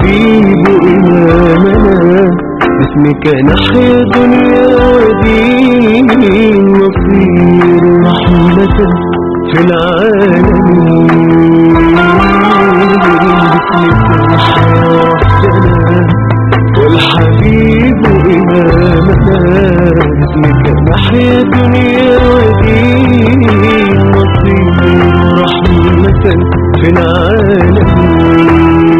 والحبيب إمامنا باسمك نحيا دنيا ودين نصير رحمة في العالمين باسمك نحيا ربنا والحبيب إمامنا باسمك نحيا دنيا ودين نصير رحمة في العالمين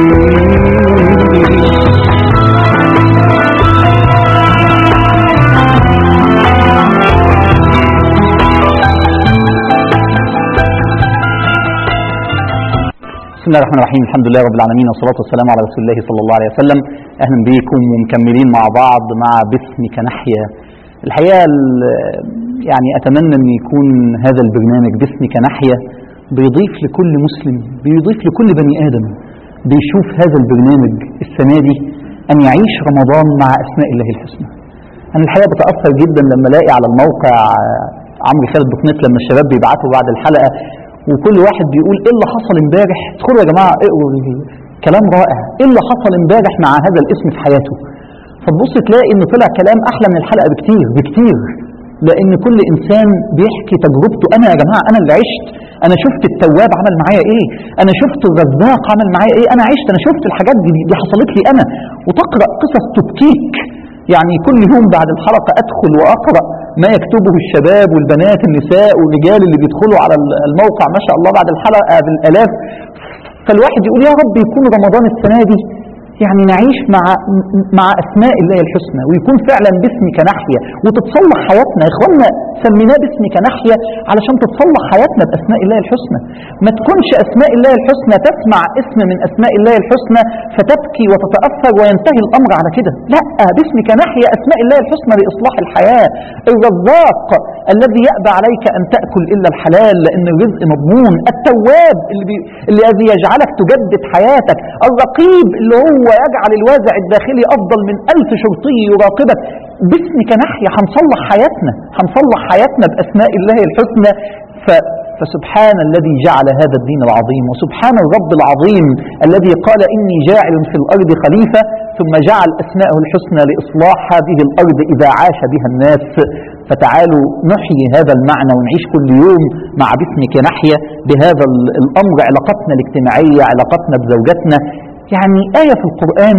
بسم الله الرحمن الرحيم الحمد لله رب العالمين والصلاة والسلام على رسول الله صلى الله عليه وسلم أهلا بكم ومكملين مع بعض مع باسمك نحيا الحقيقة ال- يعني أتمنى أن يكون هذا البرنامج باسمك نحيا بيضيف لكل مسلم بيضيف لكل بني آدم بيشوف هذا البرنامج السنة دي أن يعيش رمضان مع أسماء الله الحسنى أنا الحقيقة بتأثر جدا لما ألاقي على الموقع آه، عمرو خالد بوكنت لما الشباب بيبعتوا بعد الحلقة وكل واحد بيقول ايه اللي حصل امبارح ادخلوا يا جماعه اقروا ال- كلام رائع ايه اللي حصل امبارح مع هذا الاسم في حياته فتبص تلاقي ان طلع كلام احلى من الحلقه بكتير بكتير لان كل انسان بيحكي تجربته انا يا جماعه انا اللي عشت انا شفت التواب عمل معايا ايه انا شفت الرزاق عمل معايا ايه انا عشت انا شفت الحاجات دي دي حصلت لي انا وتقرا قصص تبكيك يعني كل يوم بعد الحلقه ادخل واقرا ما يكتبه الشباب والبنات النساء والرجال اللي بيدخلوا على الموقع ما شاء الله بعد الحلقه بالالاف فالواحد يقول يا رب يكون رمضان السنه دي يعني نعيش مع مع اسماء الله الحسنى ويكون فعلا باسمك نحيا وتتصلح حياتنا يا اخوانا سميناه باسمك نحيا علشان تتصلح حياتنا باسماء الله الحسنى ما تكونش اسماء الله الحسنى تسمع اسم من اسماء الله الحسنى فتبكي وتتاثر وينتهي الامر على كده لا باسمك نحيا اسماء الله الحسنى لاصلاح الحياه الرزاق الذي يأبى عليك ان تاكل الا الحلال لان الرزق مضمون التواب اللي بي... الذي يجعلك تجدد حياتك الرقيب اللي هو يجعل الوازع الداخلي افضل من الف شرطي يراقبك باسمك نحيا هنصلح حياتنا هنصلح حياتنا باسماء الله الحسنى ف... فسبحان الذي جعل هذا الدين العظيم وسبحان الرب العظيم الذي قال إني جاعل في الأرض خليفة ثم جعل أسماءه الحسنى لإصلاح هذه الأرض إذا عاش بها الناس فتعالوا نحيي هذا المعنى ونعيش كل يوم مع باسمك نحيا بهذا ال- الأمر علاقتنا الاجتماعية علاقتنا بزوجتنا يعني آية في القرآن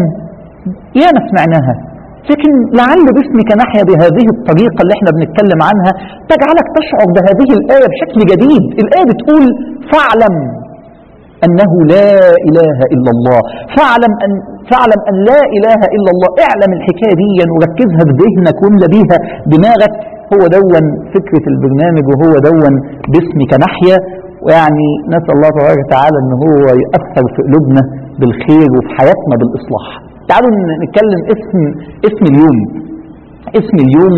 ياما سمعناها لكن لعل باسمك نحيا بهذه الطريقة اللي احنا بنتكلم عنها تجعلك تشعر بهذه الآية بشكل جديد الآية بتقول فاعلم أنه لا إله إلا الله فاعلم أن, فاعلم أن لا إله إلا الله اعلم الحكاية دي وركزها في ذهنك واملى بيها دماغك هو دون فكرة البرنامج وهو دون باسمك نحيا ويعني نسأل الله تبارك وتعالى أن هو يأثر في قلوبنا بالخير وفي حياتنا بالإصلاح تعالوا ن- نتكلم اسم اسم اليوم اسم اليوم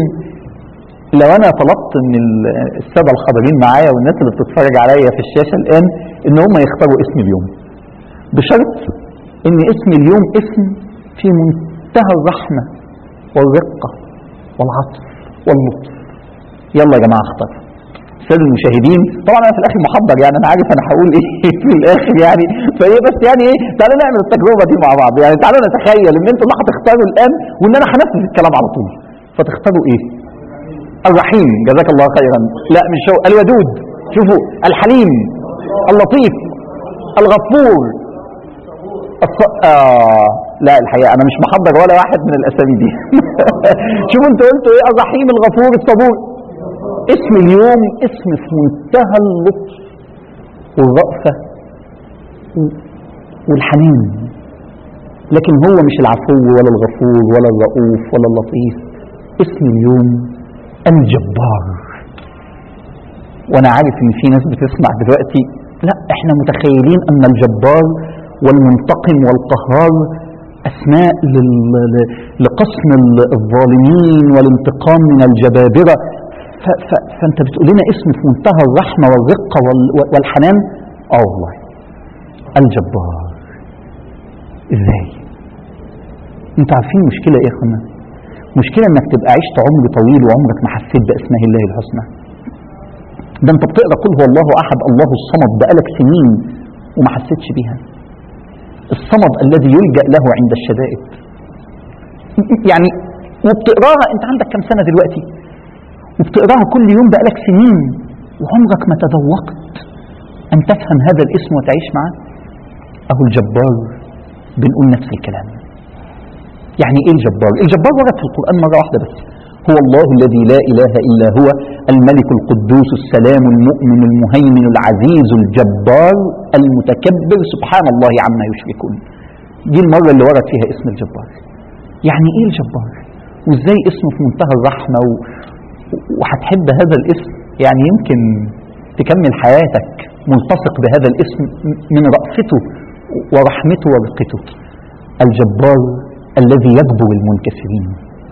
لو انا طلبت من ال- الساده الحاضرين معايا والناس اللي بتتفرج عليا في الشاشه الان ان هم يختاروا اسم اليوم بشرط ان اسم اليوم اسم في منتهى الرحمه والرقه والعطف واللطف يلا يا جماعه اختار الساده المشاهدين طبعا انا في الاخر محضر يعني انا عارف انا هقول ايه في الاخر يعني فايه بس يعني ايه تعالوا نعمل التجربه دي مع بعض يعني تعالوا نتخيل ان انتوا اللي هتختاروا الان وان انا هنفذ الكلام على طول فتختاروا ايه الرحيم جزاك الله خيرا لا مش هو الودود شوفوا الحليم اللطيف الغفور الص... آه لا الحقيقة أنا مش محضر ولا واحد من الأسامي دي شوفوا أنتوا قلتوا إيه الرحيم الغفور الصبور اسم اليوم اسم في منتهى اللطف والرأفة و- والحنين لكن هو مش العفو ولا الغفور ولا الرؤوف ولا اللطيف اسم اليوم الجبار وانا عارف ان في ناس بتسمع دلوقتي لا احنا متخيلين ان الجبار والمنتقم والقهار اسماء لل- ل- لقسم ال- الظالمين والانتقام من الجبابره ف- ف- فانت بتقول لنا اسم في منتهى الرحمه والرقه وال- والحنان اه والله الجبار ازاي انتوا عارفين مشكله ايه يا اخوانا مشكله انك تبقى عشت عمر طويل وعمرك ما حسيت باسماء الله الحسنى ده انت بتقرا قل هو الله احد الله الصمد بقالك سنين وما حسيتش بيها الصمد الذي يلجأ له عند الشدائد يعني وبتقراها انت عندك كم سنة دلوقتي وبتقراها كل يوم بقالك سنين وعمرك ما تذوقت أن تفهم هذا الاسم وتعيش معه أهو الجبار بنقول نفس الكلام يعني إيه الجبار الجبار ورد في القرآن مرة واحدة بس هو الله الذي لا إله إلا هو الملك القدوس السلام المؤمن المهيمن العزيز الجبار المتكبر سبحان الله عما يشركون دي المرة اللي ورد فيها اسم الجبار يعني إيه الجبار وإزاي اسمه في منتهى الرحمة و... وهتحب هذا الاسم يعني يمكن تكمل حياتك ملتصق بهذا الاسم من رأفته ورحمته ورقته الجبار الذي يجبر المنكسرين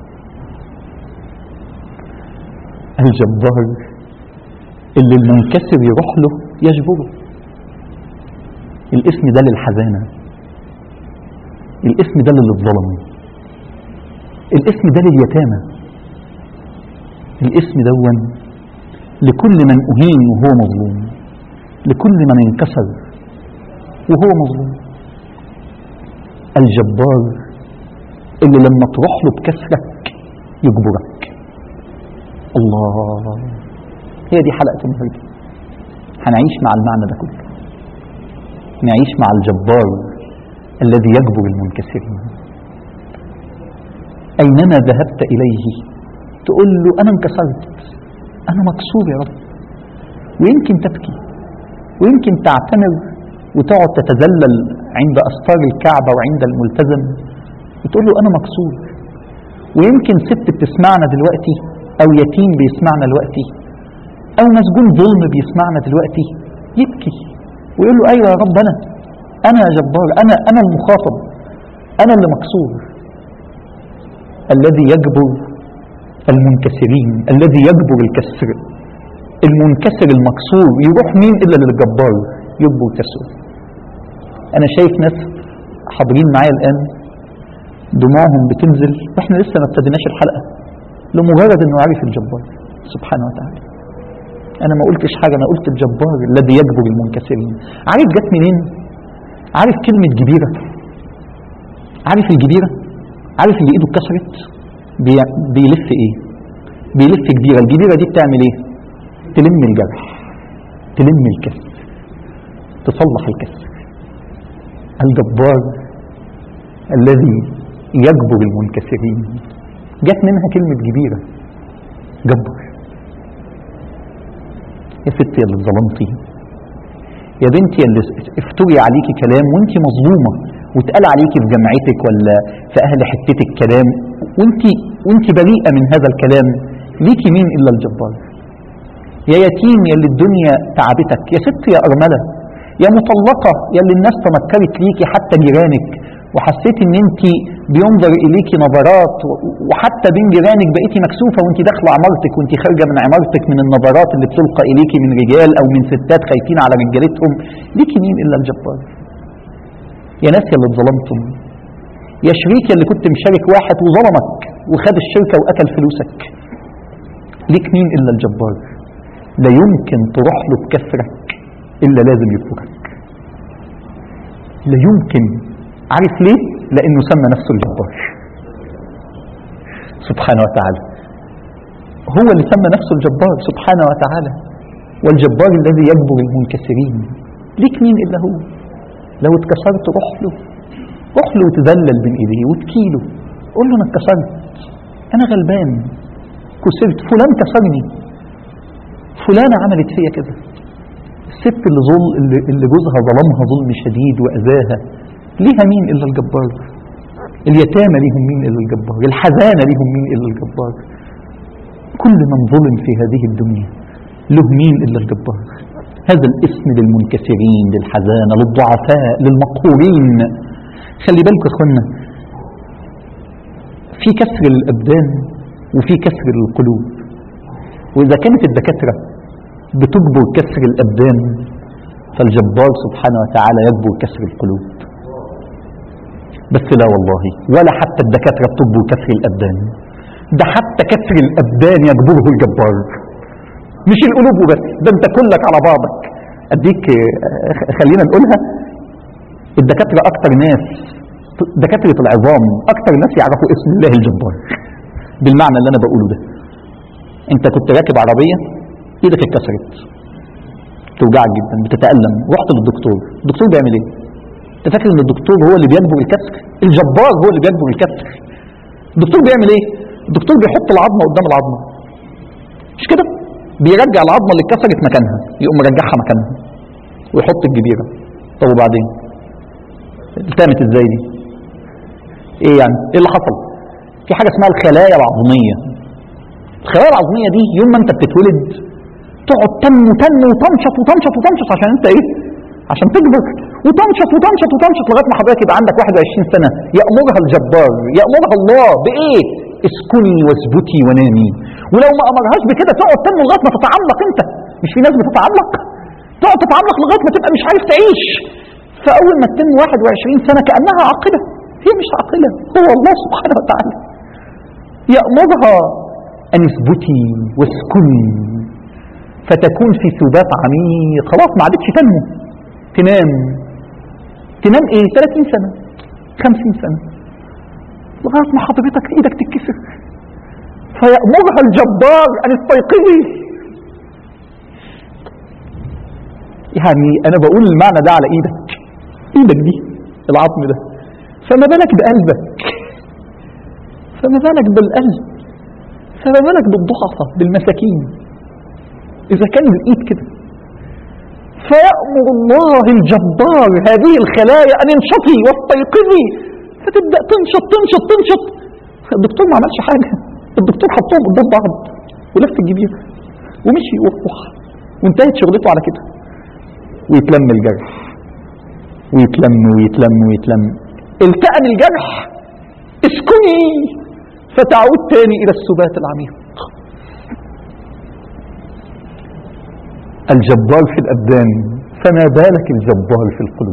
الجبار اللي المنكسر يروح له يجبره الاسم ده للحزانة الاسم ده للي اتظلم الاسم ده لليتامى الاسم دون لكل من أهين وهو مظلوم لكل من انكسر وهو مظلوم الجبار اللي لما تروح له بكسرك يجبرك الله هي دي حلقة النهارده هنعيش مع المعنى ده كله نعيش مع الجبار الذي يجبر المنكسرين أينما ذهبت إليه تقول له أنا انكسرت أنا مكسور يا رب ويمكن تبكي ويمكن تعتمر وتقعد تتذلل عند أستار الكعبة وعند الملتزم وتقول له أنا مكسور ويمكن ست بتسمعنا دلوقتي أو يتيم بيسمعنا دلوقتي أو مسجون ظلم بيسمعنا دلوقتي يبكي ويقول له أيوة يا رب أنا أنا يا جبار أنا أنا المخاطب أنا اللي مكسور الذي يجبر المنكسرين الذي يجبر الكسر المنكسر المكسور يروح مين إلا للجبار يجبر كسره أنا شايف ناس حاضرين معايا الآن دموعهم بتنزل واحنا لسه ما ابتديناش الحلقة لمجرد انه عارف الجبار سبحانه وتعالى انا ما قلتش حاجة انا قلت الجبار الذي يجبر المنكسرين عارف جت منين عارف كلمة جبيرة عارف الجبيرة عارف اللي ايده اتكسرت بي... بيلف ايه بيلف جبيرة الجبيرة دي بتعمل ايه تلم الجرح تلم الكسر تصلح الكسر الجبار الذي يجبر المنكسرين جت منها كلمة جبيرة جبر يا ستي اللي ظلمتي يا بنتي اللي افتري عليكي كلام وانت مظلومة واتقال عليكي في جامعتك ولا في اهل حتتك كلام وانت وانت بريئة من هذا الكلام ليكي مين الا الجبار يا يتيم يا اللي الدنيا تعبتك يا ست يا ارملة يا مطلقة يا اللي الناس تنكرت ليكي حتى جيرانك وحسيت ان انت بينظر اليكي نظرات وحتى بين جيرانك بقيتي مكسوفه وانت داخله عمارتك وانت خارجه من عمارتك من النظرات اللي بتلقى اليكي من رجال او من ستات خايفين على رجالتهم ليكي مين الا الجبار يا ناس يا اللي اتظلمتم يا شريك يا اللي كنت مشارك واحد وظلمك وخد الشركه واكل فلوسك ليك مين الا الجبار لا يمكن تروح له بكسرك الا لازم يكفرك لا يمكن عارف ليه لانه سمى نفسه الجبار سبحانه وتعالى هو اللي سمى نفسه الجبار سبحانه وتعالى والجبار الذي يجبر المنكسرين ليك مين الا هو لو اتكسرت روح له روح له وتذلل بين ايديه وتكيله قول له انا اتكسرت انا غلبان كسرت فلان كسرني فلانة عملت فيا كده الست اللي ظل اللي, اللي جوزها ظلمها ظلم شديد واذاها ليها مين الا الجبار اليتامى ليهم مين الا الجبار الحزانه ليهم مين الا الجبار كل من ظلم في هذه الدنيا له مين الا الجبار هذا الاسم للمنكسرين للحزانه للضعفاء للمقهورين خلي بالكم يا اخوانا في كسر للابدان وفي كسر للقلوب واذا كانت الدكاتره بتجبر كسر الابدان فالجبار سبحانه وتعالى يجبر كسر القلوب بس لا والله ولا حتى الدكاترة بتجبر كسر الأبدان ده حتى كسر الأبدان يجبره الجبار مش القلوب وبس ده انت كلك على بعضك اديك خلينا نقولها الدكاتره اكتر ناس دكاتره العظام اكتر ناس يعرفوا اسم الله الجبار بالمعنى اللي انا بقوله ده انت كنت راكب عربيه ايدك اتكسرت توجعك جدا بتتالم رحت للدكتور الدكتور بيعمل ايه انت فاكر ان الدكتور هو اللي بيجبر الكسر الجبار هو اللي بيجبر الكسر الدكتور بيعمل ايه الدكتور بيحط العظمه قدام العظمه مش كده بيرجع العظمه اللي اتكسرت مكانها يقوم مرجعها مكانها ويحط الجبيره طب وبعدين التامت ازاي دي ايه يعني ايه اللي حصل في حاجه اسمها الخلايا العظميه الخلايا العظميه دي يوم ما انت بتتولد تقعد تنمو تنمو وتنشط وتنشط وتنشط عشان انت ايه عشان تكبر وتنشط وتنشط وتنشط لغايه ما حضرتك يبقى عندك 21 سنه يامرها الجبار يامرها الله بايه اسكني واثبتي ونامي ولو ما امرهاش بكده تقعد تنمو لغايه ما تتعلق انت مش في ناس بتتعلق تقعد تتعلق لغايه ما تبقى مش عارف تعيش فاول ما تتم 21 سنه كانها عاقله هي مش عاقله هو الله سبحانه وتعالى يامرها ان اثبتي واسكني فتكون في سبات عميق خلاص ما عادتش تنمو تنام تنام ايه 30 سنه 50 سنه لغايه ما حضرتك ايدك تتكسر فيامرها الجبار ان استيقظي يعني انا بقول المعنى ده على ايدك ايدك دي العظم ده فما بالك بقلبك فما بالك بالقلب فما بالك بالضعفة بالمساكين اذا كان بالايد كده فيأمر الله الجبار هذه الخلايا ان انشطي واستيقظي فتبدأ تنشط تنشط تنشط الدكتور ما عملش حاجة الدكتور حطهم قدام بعض ولف الجبير ومشي وروح وانتهت شغلته على كده ويتلم الجرح ويتلم ويتلم ويتلم التأم الجرح اسكني فتعود تاني إلى السبات العميق الجبار في الأبدان فما بالك الجبار في القلوب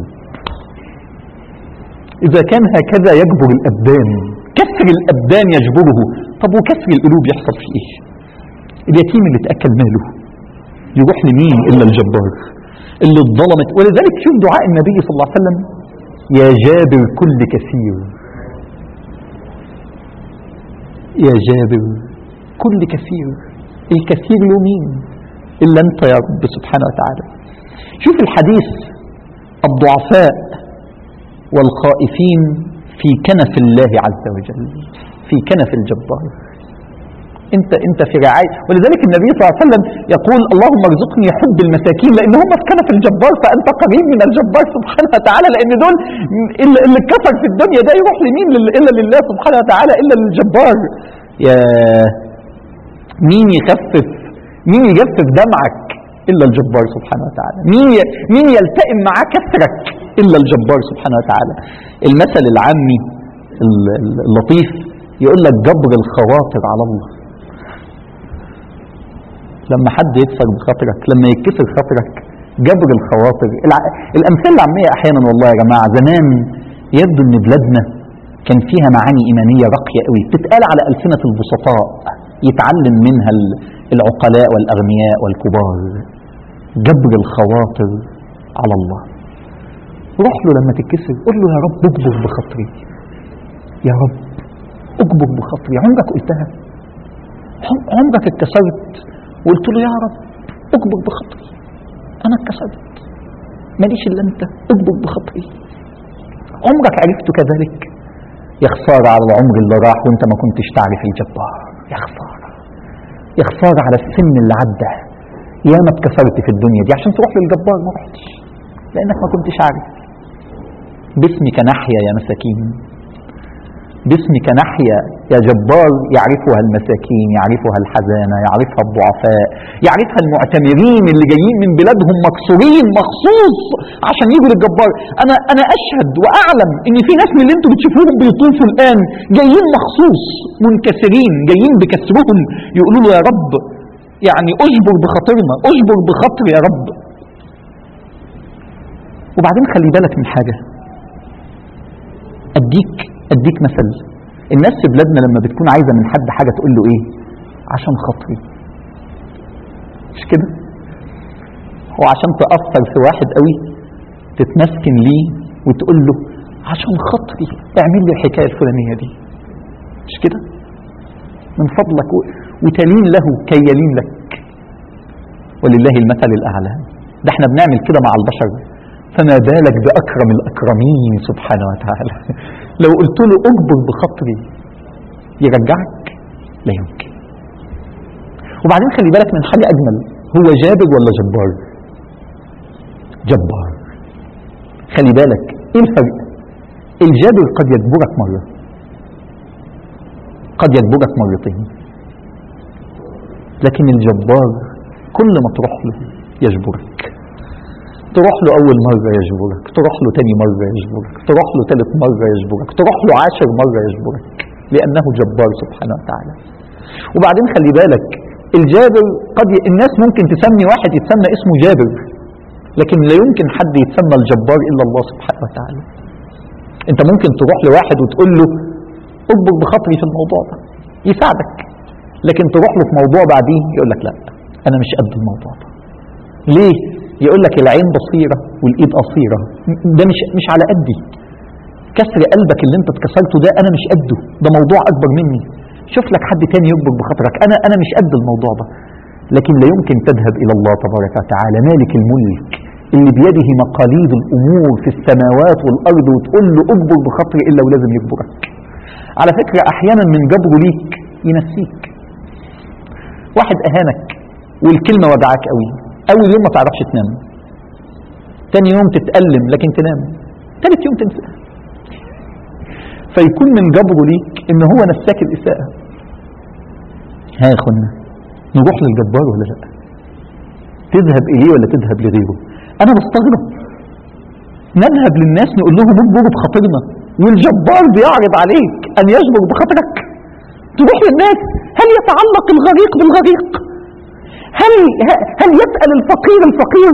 إذا كان هكذا يجبر الأبدان كسر الأبدان يجبره طب وكسر القلوب يحصل فيه إيه اليتيم اللي تأكل ماله يروح لمين إلا الجبار اللي اتظلمت ولذلك شوف دعاء النبي صلى الله عليه وسلم يا جابر كل كثير يا جابر كل كثير الكثير له مين إلا أنت يا رب سبحانه وتعالى شوف الحديث الضعفاء والخائفين في كنف الله عز وجل في كنف الجبار انت انت في رعايه ولذلك النبي صلى الله عليه وسلم يقول اللهم ارزقني حب المساكين لان هم في كنف الجبار فانت قريب من الجبار سبحانه وتعالى لان دول اللي اللي اتكسر في الدنيا ده يروح لمين لل- الا لله سبحانه وتعالى الا للجبار يا مين يخفف مين يجفف دمعك الا الجبار سبحانه وتعالى مين ي... مين يلتئم معاه كسرك الا الجبار سبحانه وتعالى المثل العامي ال- ال- اللطيف يقول لك جبر الخواطر على الله لما حد يكسر بخاطرك لما يتكسر خاطرك جبر الخواطر الع... الامثله العاميه احيانا والله يا جماعه زمان يبدو ان بلادنا كان فيها معاني ايمانيه راقيه قوي بتتقال على السنه البسطاء يتعلم منها ال- العقلاء والاغنياء والكبار جبر الخواطر على الله روح له لما تتكسر قول له يا رب اجبر بخاطري يا رب اجبر بخاطري عمرك قلتها عم- عمرك اتكسرت وقلت له يا رب اجبر بخاطري انا اتكسرت ماليش الا انت اجبر بخاطري عمرك عرفت كذلك يا خسارة على العمر اللي راح وانت ما كنتش تعرف الجبار يا خسارة يا خسارة على السن اللي عدى يا ما اتكسرت في الدنيا دي عشان تروح للجبار ما رحتش لانك ما كنتش عارف باسمك نحيا يا مساكين باسمك نحيا يا جبار يعرفها المساكين يعرفها الحزانة يعرفها الضعفاء يعرفها المعتمرين اللي جايين من بلادهم مكسورين مخصوص عشان يجوا للجبار انا انا اشهد واعلم ان في ناس من اللي انتم بتشوفوهم بيطوفوا الان جايين مخصوص منكسرين جايين بكسرهم يقولوا له يا رب يعني اجبر بخاطرنا اجبر بخاطر يا رب وبعدين خلي بالك من حاجه اديك اديك مثل الناس في بلادنا لما بتكون عايزه من حد حاجه تقول له ايه عشان خاطري مش كده هو عشان تاثر في واحد قوي تتمسكن ليه وتقول له عشان خاطري اعمل لي الحكايه الفلانيه دي مش كده من فضلك و- وتلين له كي يلين لك ولله المثل الاعلى ده احنا بنعمل كده مع البشر فما بالك باكرم الاكرمين سبحانه وتعالى لو قلت له اجبر بخاطري يرجعك لا يمكن وبعدين خلي بالك من حاجه اجمل هو جابر ولا جبار جبار خلي بالك ايه الفرق الجابر قد يجبرك مره قد يجبرك مرتين لكن الجبار كل ما تروح له يجبرك تروح له أول مرة يجبرك تروح له تاني مرة يجبرك تروح له تالت مرة يجبرك تروح له عاشر مرة يجبرك لأنه جبار سبحانه وتعالى وبعدين خلي بالك الجابر قد ي... الناس ممكن تسمي واحد يتسمى اسمه جابر لكن لا يمكن حد يتسمى الجبار إلا الله سبحانه وتعالى انت ممكن تروح لواحد وتقول له اكبر بخاطري في الموضوع ده يساعدك لكن تروح له في موضوع بعديه يقول لك لا انا مش قد الموضوع ده ليه يقول لك العين بصيره والايد قصيره ده مش مش على قدي كسر قلبك اللي انت اتكسرته ده انا مش قده ده موضوع اكبر مني شوف لك حد تاني يكبر بخاطرك انا انا مش قد الموضوع ده لكن لا يمكن تذهب الى الله تبارك وتعالى مالك الملك اللي بيده مقاليد الامور في السماوات والارض وتقول له اجبر بخاطري الا ولازم يجبرك على فكره احيانا من جبره ليك ينسيك واحد اهانك والكلمه وجعك قوي اول يوم ما تعرفش تنام تاني يوم تتألم لكن تنام تالت يوم تنسى فيكون من جبره ليك ان هو نساك الاساءة ها يا اخوانا نروح للجبار ولا لا تذهب اليه ولا تذهب لغيره انا بستغرب نذهب للناس نقول لهم اجبروا بخاطرنا والجبار بيعرض عليك ان يجبر بخاطرك تروح للناس هل يتعلق الغريق بالغريق هل هل يسأل الفقير الفقير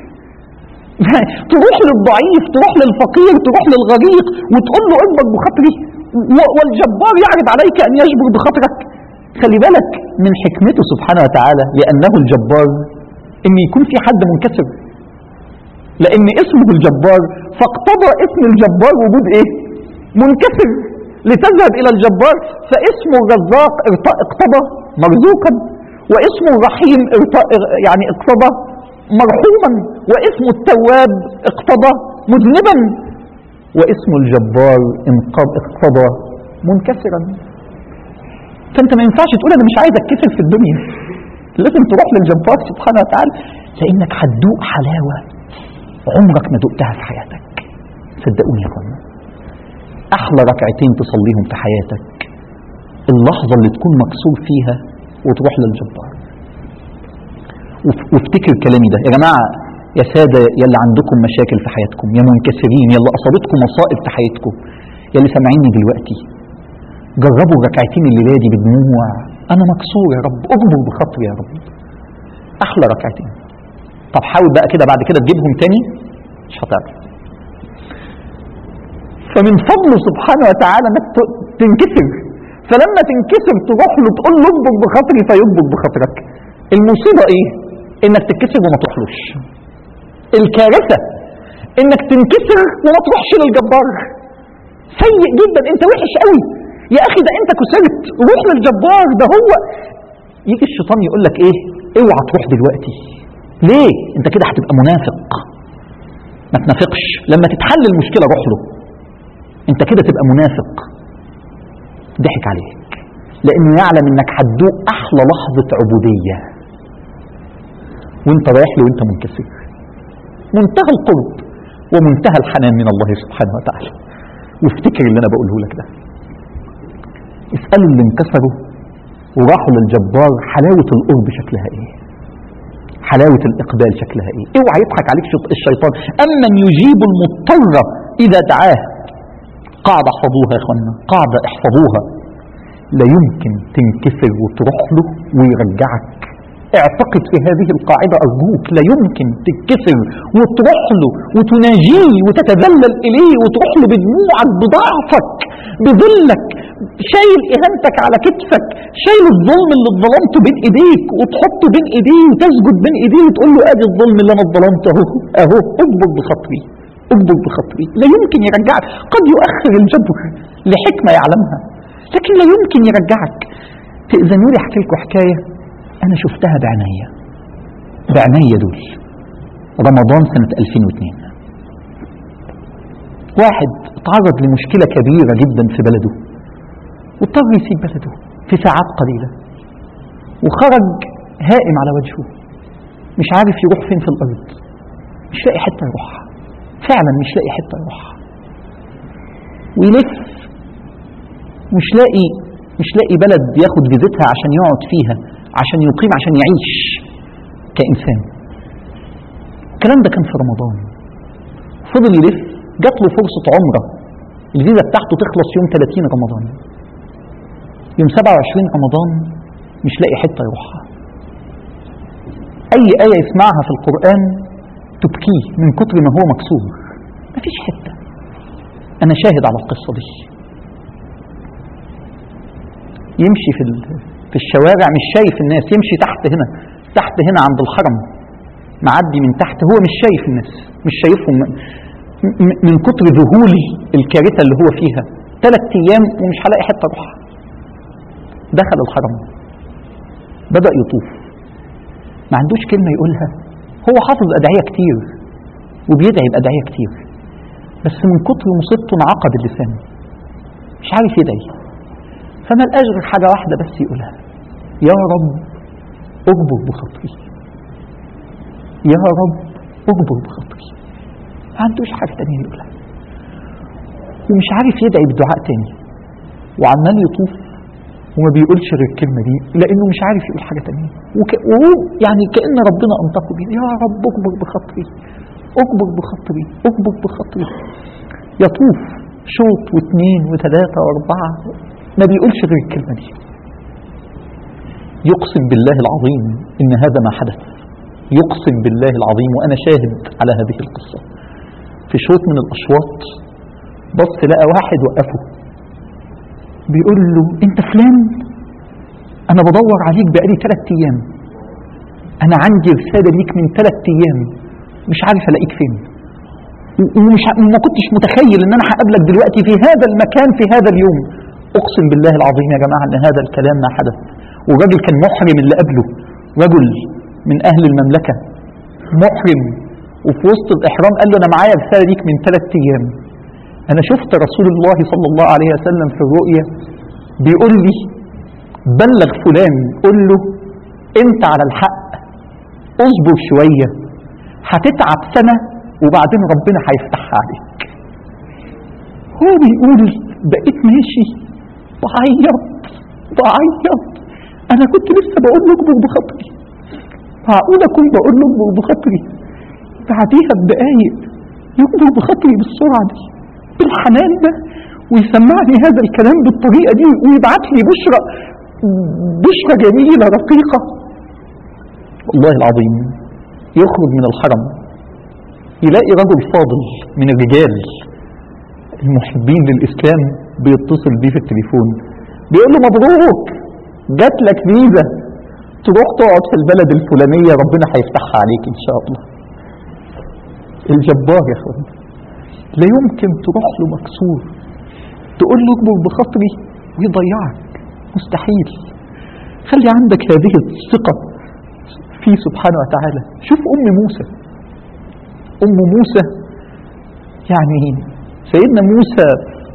تروح للضعيف تروح للفقير تروح للغريق وتقول له اجبر بخاطري و- والجبار يعرض عليك ان يجبر بخاطرك خلي بالك من حكمته سبحانه وتعالى لانه الجبار ان يكون في حد منكسر لان اسمه الجبار فاقتضى اسم الجبار وجود ايه منكسر لتذهب الى الجبار فاسمه الرزاق ارت- اقتضى مرزوقا واسمه الرحيم ارت- يعني اقتضى مرحوما واسم التواب اقتضى مذنبا واسم الجبار انقض اقتضى منكسرا فانت ما ينفعش تقول انا مش عايز اتكسر في الدنيا لازم تروح للجبار سبحانه وتعالى لانك هتدوق حلاوه عمرك ما دقتها في حياتك صدقوني يا اخوانا احلى ركعتين تصليهم في حياتك اللحظه اللي تكون مكسور فيها وتروح للجبار وف- وافتكر كلامي ده يا جماعة يا سادة يا اللي عندكم مشاكل في حياتكم يا منكسرين يا اللي أصابتكم مصائب في حياتكم يا اللي سامعيني دلوقتي جربوا الركعتين الليلة دي بدموع أنا مكسور يا رب أجبر بخاطري يا رب أحلى ركعتين طب حاول بقى كده بعد كده تجيبهم تاني مش هتعرف فمن فضله سبحانه وتعالى انك ت- تنكسر فلما تنكسر تروح له تقول له اجبر بخاطري فيجبر بخاطرك المصيبه ايه؟ انك تتكسر وما تروحلوش الكارثه انك تنكسر وما تروحش للجبار سيء جدا انت وحش قوي يا اخي ده انت كسرت روح للجبار ده هو يجي الشيطان يقول لك ايه اوعى تروح دلوقتي ليه انت كده هتبقى منافق ما تنافقش لما تتحل المشكله روح له انت كده تبقى منافق ضحك عليك لانه يعلم انك هتدوق احلى لحظه عبوديه وانت رايح له وانت منكسر منتهى القرب ومنتهى الحنان من الله سبحانه وتعالى وافتكر اللي انا بقوله لك ده اسالوا اللي انكسروا وراحوا للجبار حلاوه القرب شكلها ايه حلاوة الإقبال شكلها إيه؟ اوعى يضحك عليك شط- الشيطان أمن يجيب المضطر إذا دعاه قاعدة احفظوها يا إخوانا قاعدة احفظوها لا يمكن تنكسر وتروح له ويرجعك اعتقد في هذه القاعدة أرجوك لا يمكن تتكسر وتروح له وتناجيه وتتذلل إليه وتروح له بدموعك بضعفك بذلك شايل إهانتك على كتفك شايل الظلم اللي اتظلمته بين إيديك وتحطه بين إيديه وتسجد بين إيديه وتقول له أدي الظلم اللي أنا اتظلمته أهو أهو اجبر بخاطري اجبر بخاطري لا يمكن يرجعك قد يؤخر الجبر لحكمة يعلمها لكن لا يمكن يرجعك تأذنوا لي احكي لكم حكاية أنا شفتها بعناية بعناية دول رمضان سنة 2002 واحد تعرض لمشكلة كبيرة جدا في بلده واضطر يسيب بلده في ساعات قليلة وخرج هائم على وجهه مش عارف يروح فين في الأرض مش لاقي حتة يروحها فعلا مش لاقي حتة يروحها ويلف مش لاقي مش لاقي بلد ياخد فيزتها عشان يقعد فيها عشان يقيم عشان يعيش كإنسان الكلام ده كان في رمضان فضل يلف جات له فرصة عمرة الفيزا بتاعته تخلص يوم 30 رمضان يوم 27 رمضان مش لاقي حتة يروحها أي آية يسمعها في القرآن تبكيه من كتر ما هو مكسور مفيش حتة أنا شاهد على القصة دي يمشي في ال- في الشوارع مش شايف الناس يمشي تحت هنا تحت هنا عند الحرم معدي من تحت هو مش شايف الناس مش شايفهم م- م- من كتر ذهول الكارثة اللي هو فيها ثلاث أيام ومش هلاقي حتة أروحها دخل الحرم بدأ يطوف ما عندوش كلمة يقولها هو حافظ أدعية كتير وبيدعي بأدعية كتير بس من كتر مصيبته انعقد اللسان مش عارف يدعي فما لقاش غير حاجة واحدة بس يقولها يا رب اجبر بخاطري يا رب اجبر بخاطري ما عندوش حاجة تانية يقولها ومش عارف يدعي بدعاء تاني وعمال يطوف وما بيقولش غير الكلمة دي لأنه مش عارف يقول حاجة تانية وك... وهو يعني كأن ربنا أنطقه بيه يا رب اجبر بخاطري اجبر بخاطري اجبر بخاطري يطوف شوط واثنين وثلاثة وأربعة ما بيقولش غير الكلمة دي يقسم بالله العظيم إن هذا ما حدث يقسم بالله العظيم وأنا شاهد على هذه القصة في شوط من الأشواط بص لقى واحد وقفه بيقول له أنت فلان أنا بدور عليك بقالي ثلاث أيام أنا عندي رسالة ليك من ثلاث أيام مش عارف ألاقيك فين و- ومش ع- ما كنتش متخيل ان انا هقابلك دلوقتي في هذا المكان في هذا اليوم اقسم بالله العظيم يا جماعه ان هذا الكلام ما حدث والراجل كان محرم اللي قبله رجل من اهل المملكه محرم وفي وسط الاحرام قال له انا معايا رساله ليك من ثلاث ايام انا شفت رسول الله صلى الله عليه وسلم في الرؤيا بيقول لي بلغ فلان قول له انت على الحق اصبر شويه هتتعب سنه وبعدين ربنا هيفتحها عليك هو بيقول بقيت ماشي بعيط بعيط انا كنت لسه بقول له اكبر بخاطري معقول اكون بقول له اكبر بخاطري بعديها بدقايق يكبر بخاطري بالسرعه دي بالحنان ده ويسمعني هذا الكلام بالطريقه دي ويبعت لي بشرى بشرى جميله رقيقه والله العظيم يخرج من الحرم يلاقي رجل فاضل من الرجال المحبين للإسلام بيتصل بيه في التليفون بيقول له مبروك جات لك فيزا تروح تقعد في البلد الفلانية ربنا هيفتحها عليك إن شاء الله الجبار يا اخوان لا يمكن تروح له مكسور تقول له اكبر بخاطري ويضيعك مستحيل خلي عندك هذه الثقة فيه سبحانه وتعالى شوف أم موسى أم موسى يعني سيدنا موسى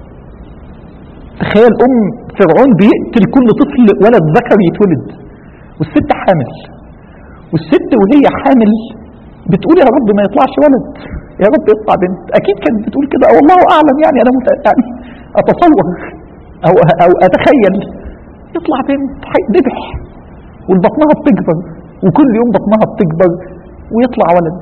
تخيل أم فرعون بيقتل كل طفل ولد ذكر يتولد والست حامل والست وهي حامل بتقول يا رب ما يطلعش ولد يا رب يطلع بنت اكيد كانت بتقول كده والله اعلم يعني انا مت... يعني اتصور او او اتخيل يطلع بنت هيتذبح والبطنها بتكبر وكل يوم بطنها بتكبر ويطلع ولد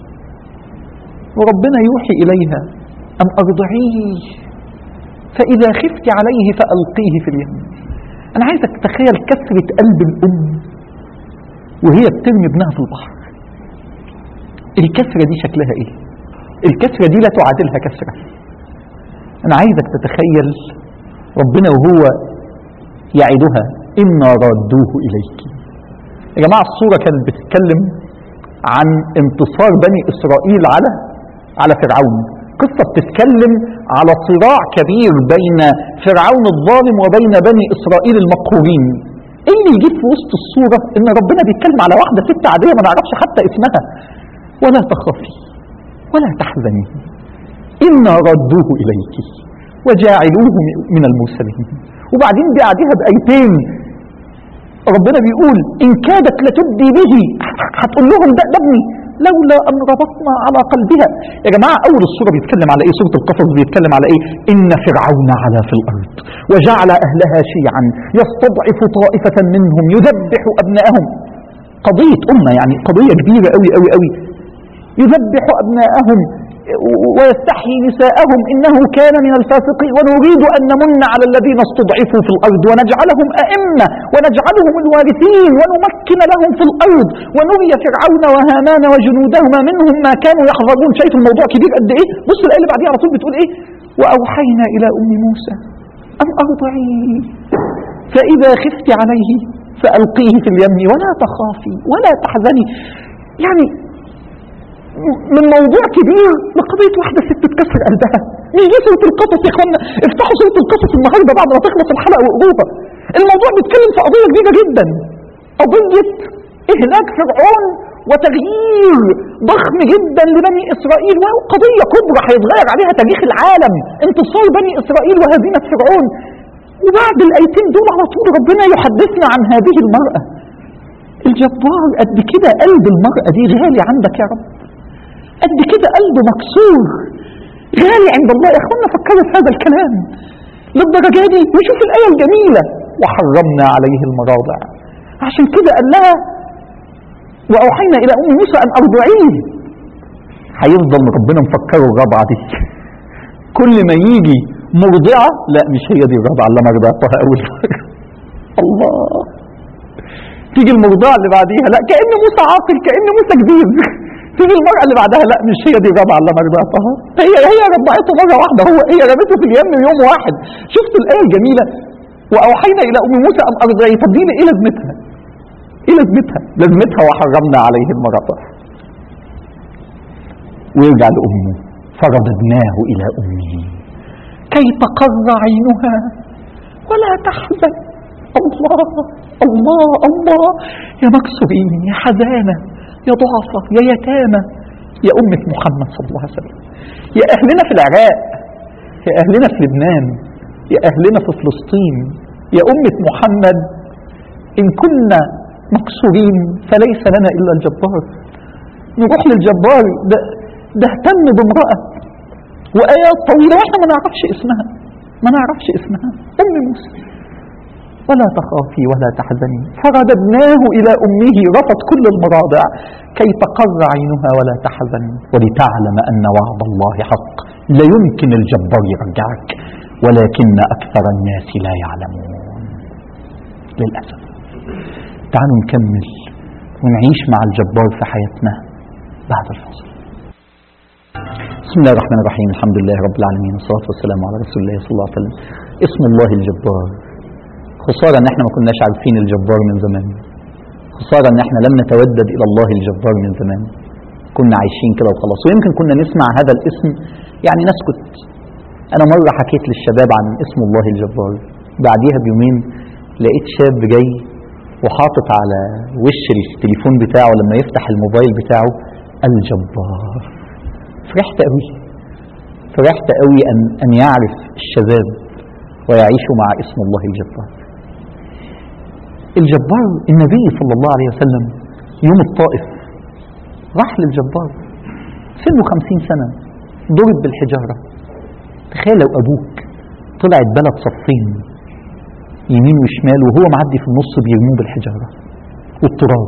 وربنا يوحي إليها أن أرضعيه فإذا خفت عليه فألقيه في اليم أنا عايزك تتخيل كسرة قلب الأم وهي بترمي ابنها في البحر الكسرة دي شكلها إيه الكسرة دي لا تعادلها كسرة أنا عايزك تتخيل ربنا وهو يعدها إنا رادوه إليك يا جماعة الصورة كانت بتتكلم عن انتصار بني إسرائيل على على فرعون قصة بتتكلم على صراع كبير بين فرعون الظالم وبين بني إسرائيل المقهورين ايه اللي يجيب في وسط الصورة ان ربنا بيتكلم على واحدة ست عادية ما نعرفش حتى اسمها ولا تخافي ولا تحزني إنا ردوه إليك وجاعلوه من المرسلين وبعدين بعدها بآيتين ربنا بيقول إن كادت لتبدي به هتقول لهم ده, ده ابني لولا أن ربطنا على قلبها يا جماعة أول السورة بيتكلم على إيه سورة القصص بيتكلم على إيه إن فرعون علا في الأرض وجعل أهلها شيعا يستضعف طائفة منهم يذبح أبناءهم قضية أمة يعني قضية كبيرة أوي أوي أوي يذبح أبناءهم ويستحيي نساءهم إنه كان من الفاسقين ونريد أن نمن على الذين استضعفوا في الأرض ونجعلهم أئمة ونجعلهم الوارثين ونمكن لهم في الأرض ونري فرعون وهامان وجنودهما منهم ما كانوا يحذرون شايف الموضوع كبير قد إيه بص الآية اللي بعديها على طول بتقول إيه وأوحينا إلى أم موسى أن أرضعيه فإذا خفت عليه فألقيه في اليم ولا تخافي ولا تحزني يعني من موضوع كبير لقضية واحدة ست تكسر قلبها مش دي سورة القصص يا اخوانا افتحوا سورة القصص النهاردة بعد ما تخلص الحلقة وقروها الموضوع بيتكلم في قضية كبيرة جدا قضية إهلاك فرعون وتغيير ضخم جدا لبني إسرائيل وهو قضية كبرى هيتغير عليها تاريخ العالم انتصار بني إسرائيل وهزيمة فرعون وبعد الآيتين دول على طول ربنا يحدثنا عن هذه المرأة الجبار قد كده قلب المرأة دي غالي عندك يا رب قد كده قلبه مكسور غالي عند الله يا اخوانا فكروا في هذا الكلام للدرجه دي وشوف الايه الجميله وحرمنا عليه المراضع عشان كده قال لها واوحينا الى ام موسى ان ارضعيه هيفضل ربنا مفكره الرضعه دي كل ما يجي مرضعه لا مش هي دي الرضعه اللي انا رضعتها اول مره الله تيجي المرضعه اللي بعديها لا كان موسى عاقل كان موسى كبير تيجي المرأة اللي بعدها لا مش هي دي الرابعة اللي انا رضعتها هي هي رضعته مرة واحدة هو هي رمته في اليم يوم واحد شفت الآية الجميلة وأوحينا إلى أم موسى أن أرضعي طب دي إيه لازمتها؟ إيه لازمتها؟ لازمتها وحرمنا عليه المرضع ويرجع لأمه فرددناه إلى أمه كي تقر عينها ولا تحزن الله الله الله يا مكسورين يا حزانة يا ضعفة يا يتامى يا أمة محمد صلى الله عليه وسلم يا أهلنا في العراق يا أهلنا في لبنان يا أهلنا في فلسطين يا أمة محمد إن كنا مكسورين فليس لنا إلا الجبار نروح للجبار ده, ده اهتم بامرأة وآيات طويلة واحنا ما نعرفش اسمها ما نعرفش اسمها أم موسى ولا تخافي ولا تحزني فرددناه إلى أمه رفض كل المراضع كي تقر عينها ولا تحزن ولتعلم أن وعد الله حق لا يمكن الجبار يرجعك ولكن أكثر الناس لا يعلمون للأسف تعالوا نكمل ونعيش مع الجبار في حياتنا بعد الفصل بسم الله الرحمن الرحيم الحمد لله رب العالمين والصلاة والسلام على رسول الله صلى الله عليه وسلم اسم الله الجبار خسارة ان احنا ما كناش عارفين الجبار من زمان خسارة ان احنا لم نتودد الى الله الجبار من زمان كنا عايشين كده وخلاص ويمكن كنا نسمع هذا الاسم يعني نسكت انا مرة حكيت للشباب عن اسم الله الجبار بعديها بيومين لقيت شاب جاي وحاطط على وش التليفون بتاعه لما يفتح الموبايل بتاعه الجبار فرحت قوي فرحت قوي ان ان يعرف الشباب ويعيش مع اسم الله الجبار الجبار النبي صلى الله عليه وسلم يوم الطائف راح للجبار سنه خمسين سنة ضرب بالحجارة تخيل لو أبوك طلعت بلد صفين يمين وشمال وهو معدي في النص بيرموه بالحجارة والتراب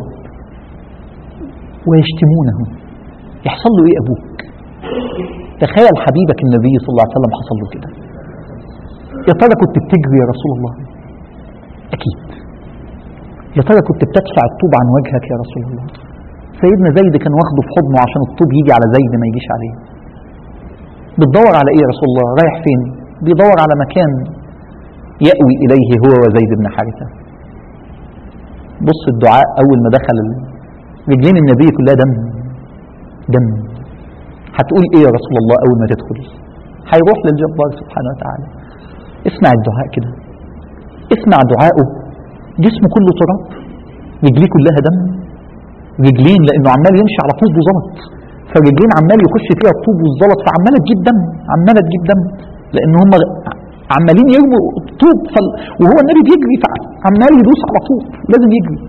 ويشتمونه يحصل له ايه ابوك تخيل حبيبك النبي صلى الله عليه وسلم حصل له كده يا ترى كنت بتجري يا رسول الله اكيد يا ترى كنت بتدفع الطوب عن وجهك يا رسول الله سيدنا زيد كان واخده في حضنه عشان الطوب يجي على زيد ما يجيش عليه بتدور على ايه يا رسول الله رايح فين بيدور على مكان يأوي إليه هو وزيد بن حارثة بص الدعاء أول ما دخل ال- رجلين النبي كلها دم دم هتقول ايه يا رسول الله اول ما تدخل هيروح للجبار سبحانه وتعالى اسمع الدعاء كده اسمع دعائه جسمه كله تراب رجليه كلها دم رجلين لانه عمال يمشي على طوب وزلط فرجلين عمال يخش فيها الطوب والزلط فعماله تجيب دم عماله تجيب دم لان هم عمالين يرموا طوب فال... وهو النبي بيجري فعمال يدوس على طوب لازم يجري